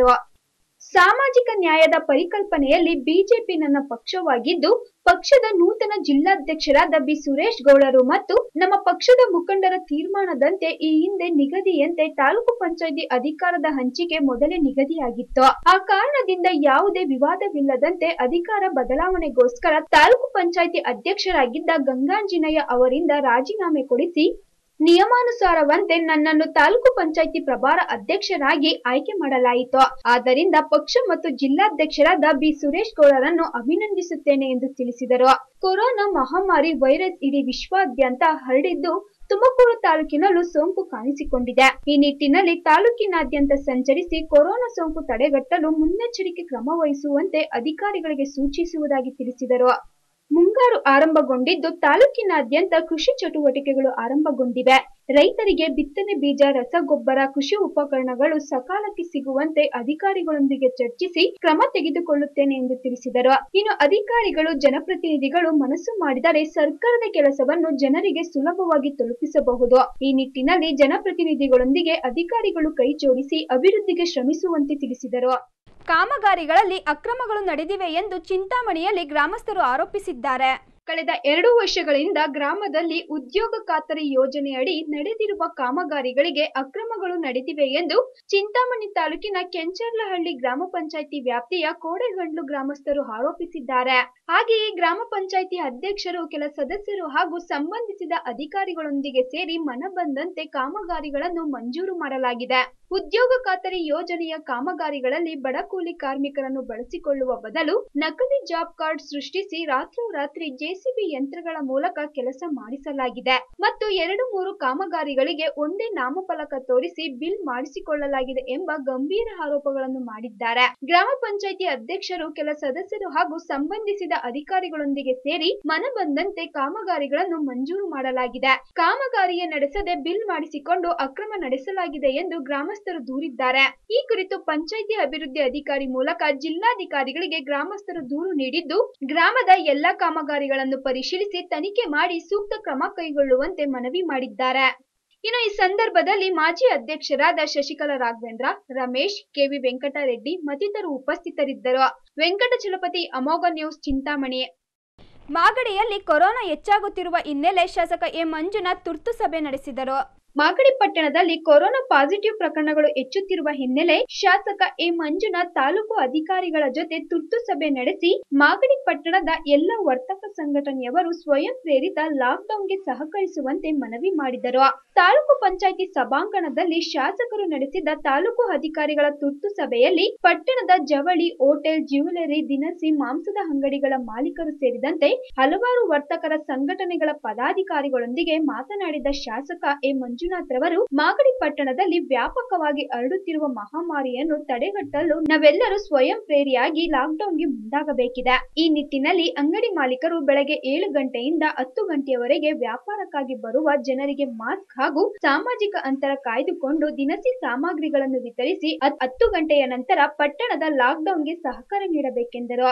ಸಾಮಾಜಿಕ ನ್ಯಾಯದ ಪರಿಕಲ್ಪನೆಯಲ್ಲಿ ಬಿಜೆಪಿ ನನ್ನ ಪಕ್ಷವಾಗಿದ್ದು ಪಕ್ಷದ ನೂತನ ಜಿಲ್ಲಾಧ್ಯಕ್ಷರಾದ ಬಿ ಸುರೇಶ್ ಗೌಡರು ಮತ್ತು ನಮ್ಮ ಪಕ್ಷದ ಮುಖಂಡರ ತೀರ್ಮಾನದಂತೆ ಈ ಹಿಂದೆ ನಿಗದಿಯಂತೆ ತಾಲೂಕು ಪಂಚಾಯಿತಿ ಅಧಿಕಾರದ ಹಂಚಿಕೆ ಮೊದಲೇ ನಿಗದಿಯಾಗಿತ್ತು ಆ ಕಾರಣದಿಂದ ಯಾವುದೇ ವಿವಾದವಿಲ್ಲದಂತೆ ಅಧಿಕಾರ ಬದಲಾವಣೆಗೋಸ್ಕರ ತಾಲೂಕು ಪಂಚಾಯಿತಿ ಅಧ್ಯಕ್ಷರಾಗಿದ್ದ ಗಂಗಾಂಜನೇಯ ಅವರಿಂದ ರಾಜೀನಾಮೆ ಕೊಡಿಸಿ ನಿಯಮಾನುಸಾರವಂತೆ ನನ್ನನ್ನು ತಾಲೂಕು ಪಂಚಾಯಿತಿ ಪ್ರಭಾರ ಅಧ್ಯಕ್ಷರಾಗಿ ಆಯ್ಕೆ ಮಾಡಲಾಯಿತು ಆದ್ದರಿಂದ ಪಕ್ಷ ಮತ್ತು ಜಿಲ್ಲಾಧ್ಯಕ್ಷರಾದ ಬಿ ಸುರೇಶ್ ಗೌಡರನ್ನು ಅಭಿನಂದಿಸುತ್ತೇನೆ ಎಂದು ತಿಳಿಸಿದರು ಕೊರೋನಾ ಮಹಾಮಾರಿ ವೈರಸ್ ಇಡೀ ವಿಶ್ವಾದ್ಯಂತ ಹರಡಿದ್ದು ತುಮಕೂರು ತಾಲೂಕಿನಲ್ಲೂ ಸೋಂಕು ಕಾಣಿಸಿಕೊಂಡಿದೆ ಈ ನಿಟ್ಟಿನಲ್ಲಿ ತಾಲೂಕಿನಾದ್ಯಂತ ಸಂಚರಿಸಿ ಕೊರೋನಾ ಸೋಂಕು ತಡೆಗಟ್ಟಲು ಮುನ್ನೆಚ್ಚರಿಕೆ ಕ್ರಮ ವಹಿಸುವಂತೆ ಅಧಿಕಾರಿಗಳಿಗೆ ಸೂಚಿಸುವುದಾಗಿ ತಿಳಿಸಿದರು ಮುಂಗಾರು ಆರಂಭಗೊಂಡಿದ್ದು ತಾಲೂಕಿನಾದ್ಯಂತ ಕೃಷಿ ಚಟುವಟಿಕೆಗಳು ಆರಂಭಗೊಂಡಿವೆ ರೈತರಿಗೆ ಬಿತ್ತನೆ ಬೀಜ ರಸಗೊಬ್ಬರ ಕೃಷಿ ಉಪಕರಣಗಳು ಸಕಾಲಕ್ಕೆ ಸಿಗುವಂತೆ ಅಧಿಕಾರಿಗಳೊಂದಿಗೆ ಚರ್ಚಿಸಿ ಕ್ರಮ ತೆಗೆದುಕೊಳ್ಳುತ್ತೇನೆ ಎಂದು ತಿಳಿಸಿದರು ಇನ್ನು ಅಧಿಕಾರಿಗಳು ಜನಪ್ರತಿನಿಧಿಗಳು ಮನಸ್ಸು ಮಾಡಿದರೆ ಸರ್ಕಾರದ ಕೆಲಸವನ್ನು ಜನರಿಗೆ ಸುಲಭವಾಗಿ ತಲುಪಿಸಬಹುದು ಈ ನಿಟ್ಟಿನಲ್ಲಿ ಜನಪ್ರತಿನಿಧಿಗಳೊಂದಿಗೆ ಅಧಿಕಾರಿಗಳು ಕೈ ಜೋಡಿಸಿ ಅಭಿವೃದ್ಧಿಗೆ ಶ್ರಮಿಸುವಂತೆ ತಿಳಿಸಿದರು ಕಾಮಗಾರಿಗಳಲ್ಲಿ ಅಕ್ರಮಗಳು ನಡೆದಿವೆ ಎಂದು ಚಿಂತಾಮಣಿಯಲ್ಲಿ ಗ್ರಾಮಸ್ಥರು ಆರೋಪಿಸಿದ್ದಾರೆ ಕಳೆದ ಎರಡು ವರ್ಷಗಳಿಂದ ಗ್ರಾಮದಲ್ಲಿ ಉದ್ಯೋಗ ಖಾತರಿ ಯೋಜನೆಯಡಿ ನಡೆದಿರುವ ಕಾಮಗಾರಿಗಳಿಗೆ ಅಕ್ರಮಗಳು ನಡೆದಿವೆ ಎಂದು ಚಿಂತಾಮಣಿ ತಾಲೂಕಿನ ಕೆಂಚರ್ಲಹಳ್ಳಿ ಗ್ರಾಮ ಪಂಚಾಯಿತಿ ವ್ಯಾಪ್ತಿಯ ಕೋಡೆಗಂಡ್ಲು ಗ್ರಾಮಸ್ಥರು ಆರೋಪಿಸಿದ್ದಾರೆ ಹಾಗೆಯೇ ಗ್ರಾಮ ಪಂಚಾಯಿತಿ ಅಧ್ಯಕ್ಷರು ಕೆಲ ಸದಸ್ಯರು ಹಾಗೂ ಸಂಬಂಧಿಸಿದ ಅಧಿಕಾರಿಗಳೊಂದಿಗೆ ಸೇರಿ ಮನಬಂದಂತೆ ಕಾಮಗಾರಿಗಳನ್ನು ಮಂಜೂರು ಮಾಡಲಾಗಿದೆ ಉದ್ಯೋಗ ಖಾತರಿ ಯೋಜನೆಯ ಕಾಮಗಾರಿಗಳಲ್ಲಿ ಬಡ ಕೂಲಿ ಕಾರ್ಮಿಕರನ್ನು ಬಳಸಿಕೊಳ್ಳುವ ಬದಲು ನಕಲಿ ಜಾಬ್ ಕಾರ್ಡ್ ಸೃಷ್ಟಿಸಿ ರಾತ್ರೋರಾತ್ರಿ ಜೆಸಿಬಿ ಯಂತ್ರಗಳ ಮೂಲಕ ಕೆಲಸ ಮಾಡಿಸಲಾಗಿದೆ ಮತ್ತು ಎರಡು ಮೂರು ಕಾಮಗಾರಿಗಳಿಗೆ ಒಂದೇ ನಾಮಫಲಕ ತೋರಿಸಿ ಬಿಲ್ ಮಾಡಿಸಿಕೊಳ್ಳಲಾಗಿದೆ ಎಂಬ ಗಂಭೀರ ಆರೋಪಗಳನ್ನು ಮಾಡಿದ್ದಾರೆ ಗ್ರಾಮ ಪಂಚಾಯಿತಿ ಅಧ್ಯಕ್ಷರು ಕೆಲ ಸದಸ್ಯರು ಹಾಗೂ ಸಂಬಂಧಿಸಿದ ಅಧಿಕಾರಿಗಳೊಂದಿಗೆ ಸೇರಿ ಮನಬಂದಂತೆ ಕಾಮಗಾರಿಗಳನ್ನು ಮಂಜೂರು ಮಾಡಲಾಗಿದೆ ಕಾಮಗಾರಿಯ ನಡೆಸದೆ ಬಿಲ್ ಮಾಡಿಸಿಕೊಂಡು ಅಕ್ರಮ ನಡೆಸಲಾಗಿದೆ ಎಂದು ಗ್ರಾಮಸ್ಥರು ದೂರಿದ್ದಾರೆ ಈ ಕುರಿತು ಪಂಚಾಯಿತಿ ಅಭಿವೃದ್ಧಿ ಅಧಿಕಾರಿ ಮೂಲಕ ಜಿಲ್ಲಾಧಿಕಾರಿಗಳಿಗೆ ಗ್ರಾಮಸ್ಥರು ದೂರು ನೀಡಿದ್ದು ಗ್ರಾಮದ ಎಲ್ಲಾ ಕಾಮಗಾರಿಗಳನ್ನು ಪರಿಶೀಲಿಸಿ ತನಿಖೆ ಮಾಡಿ ಸೂಕ್ತ ಕ್ರಮ ಕೈಗೊಳ್ಳುವಂತೆ ಮನವಿ ಮಾಡಿದ್ದಾರೆ ಇನ್ನು ಈ ಸಂದರ್ಭದಲ್ಲಿ ಮಾಜಿ ಅಧ್ಯಕ್ಷರಾದ ಶಶಿಕಲಾ ರಾಘವೇಂದ್ರ ರಮೇಶ್ ಕೆವಿ ವೆಂಕಟರೆಡ್ಡಿ ಮತ್ತಿತರರು ಉಪಸ್ಥಿತರಿದ್ದರು ವೆಂಕಟಚಲಪತಿ ಅಮೋಘ ನ್ಯೂಸ್ ಚಿಂತಾಮಣಿ ಮಾಗಡಿಯಲ್ಲಿ ಕೊರೋನಾ ಹೆಚ್ಚಾಗುತ್ತಿರುವ ಹಿನ್ನೆಲೆ ಶಾಸಕ ಎ ಮಂಜುನಾಥ್ ತುರ್ತು ಸಭೆ ನಡೆಸಿದರು ಮಾಗಡಿ ಪಟ್ಟಣದಲ್ಲಿ ಕೊರೋನಾ ಪಾಸಿಟಿವ್ ಪ್ರಕರಣಗಳು ಹೆಚ್ಚುತ್ತಿರುವ ಹಿನ್ನೆಲೆ ಶಾಸಕ ಎ ಮಂಜುನಾಥ್ ತಾಲೂಕು ಅಧಿಕಾರಿಗಳ ಜೊತೆ ತುರ್ತು ಸಭೆ ನಡೆಸಿ ಮಾಗಡಿ ಪಟ್ಟಣದ ಎಲ್ಲ ವರ್ತಕ ಸಂಘಟನೆಯವರು ಸ್ವಯಂ ಪ್ರೇರಿತ ಲಾಕ್ಡೌನ್ಗೆ ಸಹಕರಿಸುವಂತೆ ಮನವಿ ಮಾಡಿದರು ತಾಲೂಕು ಪಂಚಾಯಿತಿ ಸಭಾಂಗಣದಲ್ಲಿ ಶಾಸಕರು ನಡೆಸಿದ ತಾಲೂಕು ಅಧಿಕಾರಿಗಳ ತುರ್ತು ಸಭೆಯಲ್ಲಿ ಪಟ್ಟಣದ ಜವಳಿ ಹೋಟೆಲ್ ಜ್ಯುವೆಲರಿ ದಿನಸಿ ಮಾಂಸದ ಅಂಗಡಿಗಳ ಮಾಲೀಕರು ಸೇರಿದಂತೆ ಹಲವಾರು ವರ್ತಕರ ಸಂಘಟನೆಗಳ ಪದಾಧಿಕಾರಿಗಳೊಂದಿಗೆ ಮಾತನಾಡಿದ ಶಾಸಕ ಎ ಮಂಜುನಾಥ್ ರವರು ಮಾಗಡಿ ಪಟ್ಟಣದಲ್ಲಿ ವ್ಯಾಪಕವಾಗಿ ಹರಡುತ್ತಿರುವ ಮಹಾಮಾರಿಯನ್ನು ತಡೆಗಟ್ಟಲು ನಾವೆಲ್ಲರೂ ಸ್ವಯಂ ಪ್ರೇರಿಯಾಗಿ ಲಾಕ್ಡೌನ್ಗೆ ಮುಂದಾಗಬೇಕಿದೆ ಈ ನಿಟ್ಟಿನಲ್ಲಿ ಅಂಗಡಿ ಮಾಲೀಕರು ಬೆಳಗ್ಗೆ ಏಳು ಗಂಟೆಯಿಂದ ಹತ್ತು ಗಂಟೆಯವರೆಗೆ ವ್ಯಾಪಾರಕ್ಕಾಗಿ ಬರುವ ಜನರಿಗೆ ಮಾಸ್ಕ್ ಹಾಗೂ ಸಾಮಾಜಿಕ ಅಂತರ ಕಾಯ್ದುಕೊಂಡು ದಿನಸಿ ಸಾಮಗ್ರಿಗಳನ್ನು ವಿತರಿಸಿ ಹತ್- ಹತ್ತು ಗಂಟೆಯ ನಂತರ ಪಟ್ಟಣದ ಲಾಕ್ಡೌನ್ಗೆ ಸಹಕಾರ ನೀಡಬೇಕೆಂದರು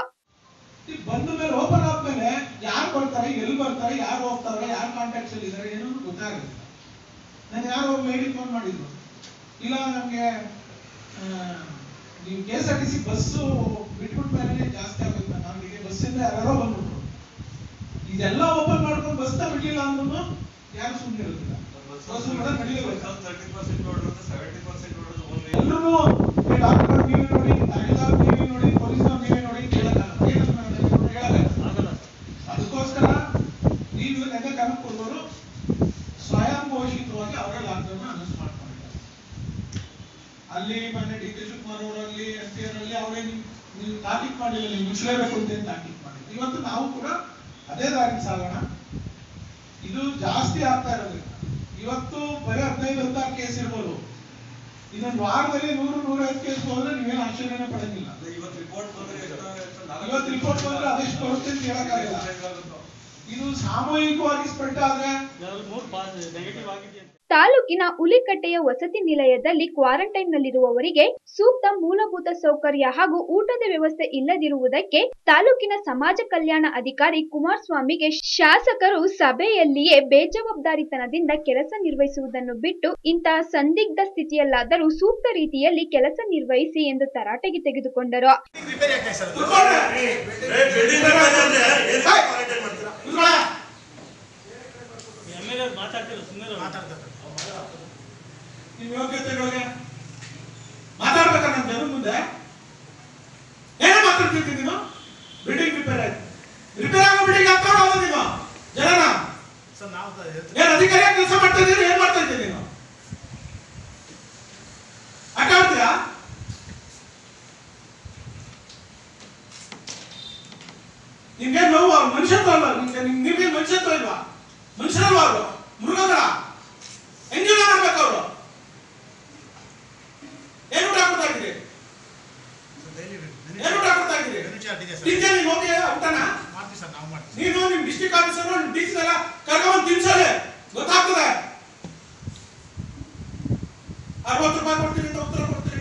ಈ ಬಂದ ಮೇಲೆ ಓಪನ್ ಆದ್ಮೇಲೆ ಯಾರು ಬರ್ತಾರೆ ಎಲ್ಲಿ ಬರ್ತಾರೆ ಯಾರು ಹೋಗ್ತಾರೆ ಯಾರು ಕಾಂಟ್ಯಾಕ್ಟ್ಸ್ ಅಲ್ಲಿ ಇದ್ದಾರೆ ಏನೂ ಗೊತ್ತಾಗುತ್ತೆ ನಾನು ಯಾರೋ ಒಬ್ಬ ಲೇಡಿ ಫೋನ್ ಮಾಡಿದ್ರು ಇಲ್ಲ ನಮಗೆ ನೀವು K S R T C bus ಬಿಟ್ಬಿಟ್ಟ ಮೇಲೆ ಜಾಸ್ತಿ ಆಗುತ್ತೆ ನಮಗೆ ಬಸ್ಸಿಂದ ಯಾರೋ ಬಂದ್ಬಿಟ್ರು ಇದೆಲ್ಲ ಓಪನ್ ಮಾಡ್ಕೊಂಡು ಬಸ್ನ ಬಿಡ್ಲಿಲ್ಲ ಅಂದ್ರೂ ಯಾರು ಸುಮ್ಮನೆ ಇರುತ್ತಿಲ್ಲ ಬಸ್ ಕೂಡ ನಡೀಲೇಬೇಕು ಎಲ್ಲರೂ ಡಾಕ್ಟರ್ ನೀವೇ ನೋಡಿ ತಹಸೀಲ್ದಾರ್ ನೀವೇ ನೋಡಿ ಪೊಲೀಸ್ನವ್ರು ನೀವೇ ನೋಡಿ ಕೇಳಕ್ಕಾಗಲ್ಲ ಏನಂತ ಹೇಳಕ್ಕಾಗಲ್ಲ ಅದಕ್ಕೋಸ್ಕರ ನೀವು ನೆನ್ನೆ ಕನಕ ಕೊಡೋರು ಸ್ವಯಂ ಘೋಷಿತವಾಗಿ ಅವರೇ ಲಾಕ್ಡೌನ್ ಅನೌನ್ಸ್ ಮಾಡ್ಕೊಂಡಿದ್ದಾರೆ ಅಲ್ಲಿ ಮೊನ್ನೆ ಡಿ ಕೆ ಶಿವಕುಮಾರ್ ಅವರಲ್ಲಿ ಎಸ್ ಟಿ ಅಲ್ಲಿ ಅವರೇ ನೀವು ತಾಕೀತ್ ಮಾಡಿಲ್ಲ ನೀವು ಮುಚ್ಚಲೇಬೇಕು ಅಂತ ಏನ್ ತಾಕೀತ್ ಮಾಡಿದ್ರು ಇವತ್ತು ನಾವು ಕೂಡ ಅದೇ ದಾರಿ ಸಾಗೋಣ ಇದು ಜಾಸ್ತಿ ಆಗ್ತಾ ಇರೋದ್ರಿಂದ ಇವತ್ತು ಬರೀ ಹದಿನೈದು ಹದಿನಾರು ಕೇಸ್ ಇರ್ಬೋದು ಇನ್ನೊಂದು ವಾರದಲ್ಲಿ ನೂರು ನೂರೈವತ್ತು ಕೇಸ್ ಹೋದ್ರೆ ನೀವೇನು ಆಶ್ಚರ್ಯನೇ ಪಡಂಗಿಲ್ಲ ಇವತ್ತು ರಿಪೋರ್ಟ್ ಬಂದ್ರೆ ಅದೆಷ್ಟು ಬರುತ್ತೆ ಅಂತ ಹೇಳಕ್ಕಾಗಲ್ಲ ಇದು ಸಾಮೂಹಿಕವಾಗಿ ಸ್ಪ್ರೆಡ್ ಆದ್ರೆ ತಾಲೂಕಿನ ಉಲಿಕಟ್ಟೆಯ ವಸತಿ ನಿಲಯದಲ್ಲಿ ಕ್ವಾರಂಟೈನ್ನಲ್ಲಿರುವವರಿಗೆ ಸೂಕ್ತ ಮೂಲಭೂತ ಸೌಕರ್ಯ ಹಾಗೂ ಊಟದ ವ್ಯವಸ್ಥೆ ಇಲ್ಲದಿರುವುದಕ್ಕೆ ತಾಲೂಕಿನ ಸಮಾಜ ಕಲ್ಯಾಣ ಅಧಿಕಾರಿ ಕುಮಾರಸ್ವಾಮಿಗೆ ಶಾಸಕರು ಸಭೆಯಲ್ಲಿಯೇ ಬೇಜವಾಬ್ದಾರಿತನದಿಂದ ಕೆಲಸ ನಿರ್ವಹಿಸುವುದನ್ನು ಬಿಟ್ಟು ಇಂತಹ ಸಂದಿಗ್ಧ ಸ್ಥಿತಿಯಲ್ಲಾದರೂ ಸೂಕ್ತ ರೀತಿಯಲ್ಲಿ ಕೆಲಸ ನಿರ್ವಹಿಸಿ ಎಂದು ತರಾಟೆಗೆ ತೆಗೆದುಕೊಂಡರು ನಿಮ್ಮ ಯೋಗ್ಯತೆಗಳಿಗೆ ಮಾತಾಡ್ಬೇಕಾ ನನ್ನ ಜನ ಮುಂದೆ ಏನೋ ಮಾತಾಡ್ತಿರ್ತೀನಿ ನೀನು ಬಿಲ್ಡಿಂಗ್ ರಿಪೇರ್ ಆಯ್ತು ರಿಪೇರ್ ಆಗೋ ಬಿಲ್ಡಿಂಗ್ ಹಾಕೊಂಡು ಹೋಗೋದು ನೀನು ಜನನ ಏನ್ ಅಧಿಕಾರಿಯಾಗಿ ಕೆಲಸ ಮಾಡ್ತಾ ಇದ್ದೀನಿ ಏನ್ ಮಾಡ್ತಾ ಇದ್ದೀನಿ ನೀನು ಆಟ ಆಡ್ತೀಯಾ ನಿಮ್ಗೆ ನೋವು ಮನುಷ್ಯತ್ವ ಅಲ್ವಾ ನಿಮ್ಗೆ ನಿಮ್ಗೆ ಮನುಷ್ಯತ್ವ ಇಲ್ವಾ ಮನುಷ್ಯರಲ್ವಾ ಅವರು ಮೃಗಗಳ ಹೆಂಗಿಲ್ಲ ಮಾಡ್ಬೇಕು ಅವರು ಏನು ಊಟ ಕೊಡ್ತಾ ಇದ್ದೀರಿ ಏನು ಊಟ ಕೊಡ್ತಾ ಇದ್ದೀರಿ ಟೀಚರ್ ನೀವು ಹೋಗಿ ಊಟನ ನೀನು ನಿಮ್ ಡಿಸ್ಟ್ರಿಕ್ಟ್ ಆಫೀಸರ್ ನಿಮ್ ಟೀಚರ್ ಎಲ್ಲ ಕರ್ಕೊಂಡ್ ತಿನ್ಸಲೆ ಗೊತ್ತಾಗ್ತದೆ ಅರವತ್ತು ರೂಪಾಯಿ ಕೊಡ್ತೀರಿ ಅಂತ ಉತ್ತರ ಕೊಡ್ತೀರಿ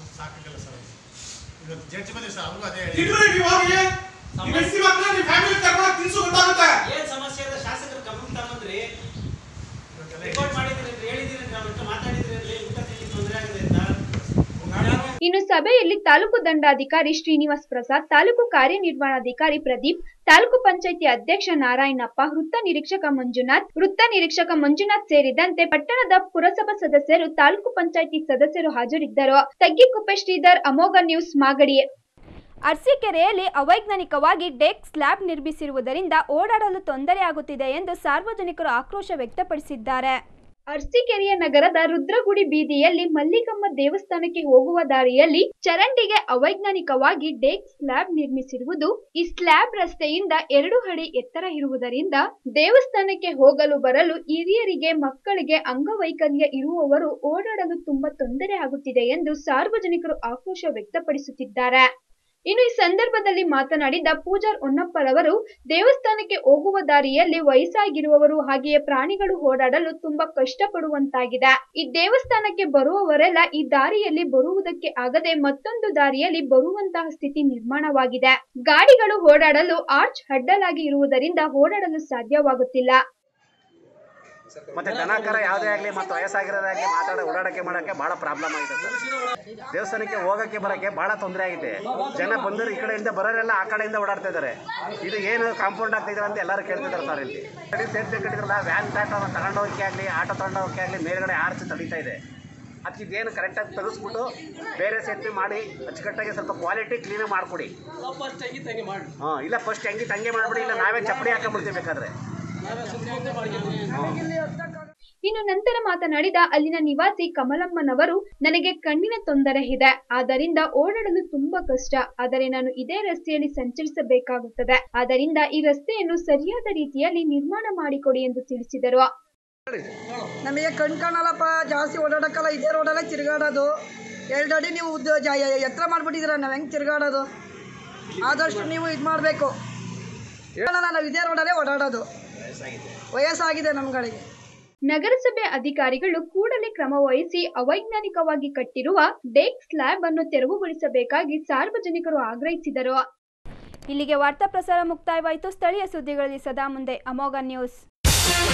ತಿನ್ರಿ ನೀವು ಹೋಗಿ ನಿಮ್ಮ ಹೆಂಡತಿ ಮಕ್ಕಳು ನಿಮ್ಮ ಫ್ಯಾಮಿಲಿ ಕರ್ಕೊಂಡು ತಿನ್ಸು ಗೊತ್ತಾಗುತ್ತೆ ಏನ್ ಸಮಸ್ಯೆ ಇದೆ ಶಾಸಕರು ಗಮನ ತಗೊಂಡ್ರಿ ರಿಪೋರ್ಟ್ ಮಾಡಿದ್ರಿ ಅಂತ ಹೇಳಿದಿರಿ ನಾವು ಇಷ್ಟು ಮಾತಾಡಿದ್ರಿ ಅಲ್ಲಿ ಊಟ ತಿಂಡಿ ತೊಂದರೆ ಆಗಿದೆ ಅಂತ ಇನ್ನು ಸಭೆಯಲ್ಲಿ ತಾಲೂಕು ದಂಡಾಧಿಕಾರಿ ಶ್ರೀನಿವಾಸ್ ಪ್ರಸಾದ್ ತಾಲೂಕು ಕಾರ್ಯನಿರ್ವಹಣಾಧಿಕಾರಿ ಪ್ರದೀಪ್ ತಾಲೂಕು ಪಂಚಾಯಿತಿ ಅಧ್ಯಕ್ಷ ನಾರಾಯಣಪ್ಪ ವೃತ್ತ ನಿರೀಕ್ಷಕ ಮಂಜುನಾಥ್ ವೃತ್ತ ನಿರೀಕ್ಷಕ ಮಂಜುನಾಥ್ ಸೇರಿದಂತೆ ಪಟ್ಟಣದ ಪುರಸಭಾ ಸದಸ್ಯರು ತಾಲೂಕು ಪಂಚಾಯಿತಿ ಸದಸ್ಯರು ಹಾಜರಿದ್ದರು ತಗ್ಗಿಕುಪ್ಪೆ ಶ್ರೀಧರ್ ಅಮೋಘ ನ್ಯೂಸ್ ಮಾಗಡಿ ಅರಸೀಕೆರೆಯಲ್ಲಿ ಅವೈಜ್ಞಾನಿಕವಾಗಿ ಡೆಕ್ ಸ್ಲ್ಯಾಬ್ ನಿರ್ಮಿಸಿರುವುದರಿಂದ ಓಡಾಡಲು ತೊಂದರೆಯಾಗುತ್ತಿದೆ ಎಂದು ಸಾರ್ವಜನಿಕರು ಆಕ್ರೋಶ ವ್ಯಕ್ತಪಡಿಸಿದ್ದಾರೆ ಅರಸೀಕೆರೆಯ ನಗರದ ರುದ್ರಗುಡಿ ಬೀದಿಯಲ್ಲಿ ಮಲ್ಲಿಕಮ್ಮ ದೇವಸ್ಥಾನಕ್ಕೆ ಹೋಗುವ ದಾರಿಯಲ್ಲಿ ಚರಂಡಿಗೆ ಅವೈಜ್ಞಾನಿಕವಾಗಿ ಡೇಕ್ ಸ್ಲ್ಯಾಬ್ ನಿರ್ಮಿಸಿರುವುದು ಈ ಸ್ಲ್ಯಾಬ್ ರಸ್ತೆಯಿಂದ ಎರಡು ಅಡಿ ಎತ್ತರ ಇರುವುದರಿಂದ ದೇವಸ್ಥಾನಕ್ಕೆ ಹೋಗಲು ಬರಲು ಹಿರಿಯರಿಗೆ ಮಕ್ಕಳಿಗೆ ಅಂಗವೈಕಲ್ಯ ಇರುವವರು ಓಡಾಡಲು ತುಂಬಾ ತೊಂದರೆ ಆಗುತ್ತಿದೆ ಎಂದು ಸಾರ್ವಜನಿಕರು ಆಕ್ರೋಶ ವ್ಯಕ್ತಪಡಿಸುತ್ತಿದ್ದಾರೆ ಇನ್ನು ಈ ಸಂದರ್ಭದಲ್ಲಿ ಮಾತನಾಡಿದ ಪೂಜಾರ್ ಹೊನ್ನಪ್ಪರವರು ದೇವಸ್ಥಾನಕ್ಕೆ ಹೋಗುವ ದಾರಿಯಲ್ಲಿ ವಯಸ್ಸಾಗಿರುವವರು ಹಾಗೆಯೇ ಪ್ರಾಣಿಗಳು ಓಡಾಡಲು ತುಂಬಾ ಕಷ್ಟಪಡುವಂತಾಗಿದೆ ಈ ದೇವಸ್ಥಾನಕ್ಕೆ ಬರುವವರೆಲ್ಲ ಈ ದಾರಿಯಲ್ಲಿ ಬರುವುದಕ್ಕೆ ಆಗದೆ ಮತ್ತೊಂದು ದಾರಿಯಲ್ಲಿ ಬರುವಂತಹ ಸ್ಥಿತಿ ನಿರ್ಮಾಣವಾಗಿದೆ ಗಾಡಿಗಳು ಓಡಾಡಲು ಆರ್ಚ್ ಅಡ್ಡಲಾಗಿ ಇರುವುದರಿಂದ ಓಡಾಡಲು ಸಾಧ್ಯವಾಗುತ್ತಿಲ್ಲ ಮತ್ತೆ ದನಕರ ಯಾವುದೇ ಆಗಲಿ ಮತ್ತು ವಯಸ್ಸಾಗಿರೋದಾಗಲಿ ಮಾತಾಡ ಓಡಾಡಕ್ಕೆ ಮಾಡೋಕ್ಕೆ ಭಾಳ ಪ್ರಾಬ್ಲಮ್ ಆಗಿದೆ ಸರ್ ದೇವಸ್ಥಾನಕ್ಕೆ ಹೋಗೋಕ್ಕೆ ಬರೋಕ್ಕೆ ಭಾಳ ತೊಂದರೆ ಆಗಿದೆ ಜನ ಬಂದರು ಈ ಕಡೆಯಿಂದ ಬರೋರೆಲ್ಲ ಆ ಕಡೆಯಿಂದ ಓಡಾಡ್ತಾ ಇದ್ದಾರೆ ಇದು ಏನು ಕಾಂಪೌಂಡ್ ಆಗ್ತಿದ್ದಾರೆ ಅಂತ ಎಲ್ಲರೂ ಕೇಳ್ತಿದ್ದಾರೆ ಸರ್ ಇಲ್ಲಿ ಕಡೆ ಸೇಫ್ಟಿ ಕಟ್ಟಿದ್ರಲ್ಲ ವ್ಯಾನ್ ಟ್ಯಾಕ್ ತಗೊಂಡೋಗಕ್ಕೆ ಆಗಲಿ ಆಟೋ ತಗೊಂಡೋಗಕ್ಕೆ ಆಗಲಿ ಮೇಲ್ಗಡೆ ಆರ್ಚ್ ತಡೀತಾ ಇದೆ ಅದಕ್ಕೆ ಇದೇನು ಕರೆಕ್ಟಾಗಿ ತೆಗೆಸ್ಬಿಟ್ಟು ಬೇರೆ ಸೇಫ್ಟಿ ಮಾಡಿ ಅಚ್ಚುಕಟ್ಟಾಗಿ ಸ್ವಲ್ಪ ಕ್ವಾಲಿಟಿ ಕ್ಲೀನಾಗಿ ಮಾಡಿಕೊಡಿ ಹಾಂ ಇಲ್ಲ ಫಸ್ಟ್ ಹೆಂಗೆ ತಂಗೆ ಮಾಡಿಬಿಡಿ ಇಲ್ಲ ನಾವೇ ಚಪ್ಪಡಿ ಹಾಕೊಂಡ್ಬಿಡ್ತೀವಿ ಬೇಕಾದ್ರೆ ಇನ್ನು ನಂತರ ಮಾತನಾಡಿದ ಅಲ್ಲಿನ ನಿವಾಸಿ ಕಮಲಮ್ಮನವರು ನನಗೆ ಕಣ್ಣಿನ ತೊಂದರೆ ಇದೆ ಆದ್ದರಿಂದ ಓಡಾಡಲು ತುಂಬಾ ಕಷ್ಟ ಆದರೆ ನಾನು ಇದೇ ರಸ್ತೆಯಲ್ಲಿ ಸಂಚರಿಸಬೇಕಾಗುತ್ತದೆ ಆದ್ದರಿಂದ ಈ ರಸ್ತೆಯನ್ನು ಸರಿಯಾದ ರೀತಿಯಲ್ಲಿ ನಿರ್ಮಾಣ ಮಾಡಿಕೊಡಿ ಎಂದು ತಿಳಿಸಿದರು ನಮಗೆ ಕಣ್ ಕಾಣಲ್ಲಪ್ಪ ಜಾಸ್ತಿ ಓಡಾಡಕ್ಕಲ್ಲ ಇದೇ ರೋಡಲ್ಲೇ ತಿರುಗಾಡೋದು ಎರಡು ಅಡಿ ನೀವು ಉದ್ದ ಜ ಎತ್ತರ ಮಾಡಿಬಿಟ್ಟಿದ್ದೀರ ನಾವು ಹೆಂಗೆ ತಿರುಗಾಡೋದು ಆದಷ್ಟು ನೀವು ಇದು ಮಾಡಬೇಕು ಹೇಳೋಣ ನಾವು ಇದೇ ರೋಡಲ್ಲೇ ಓಡಾಡೋದು ವಯಸ್ಸಾಗಿದೆ ನಮ್ಗಳಿಗೆ ನಗರಸಭೆ ಅಧಿಕಾರಿಗಳು ಕೂಡಲೇ ಕ್ರಮ ವಹಿಸಿ ಅವೈಜ್ಞಾನಿಕವಾಗಿ ಕಟ್ಟಿರುವ ಡೇಕ್ ಸ್ಲ್ಯಾಬ್ ಅನ್ನು ತೆರವುಗೊಳಿಸಬೇಕಾಗಿ ಸಾರ್ವಜನಿಕರು ಆಗ್ರಹಿಸಿದರು ಇಲ್ಲಿಗೆ ವಾರ್ತಾ ಪ್ರಸಾರ ಮುಕ್ತಾಯವಾಯಿತು ಸ್ಥಳೀಯ ಸುದ್ದಿಗಳಲ್ಲಿ ಸದಾ ಮುಂದೆ ಅಮೋಘ ನ್ಯೂಸ್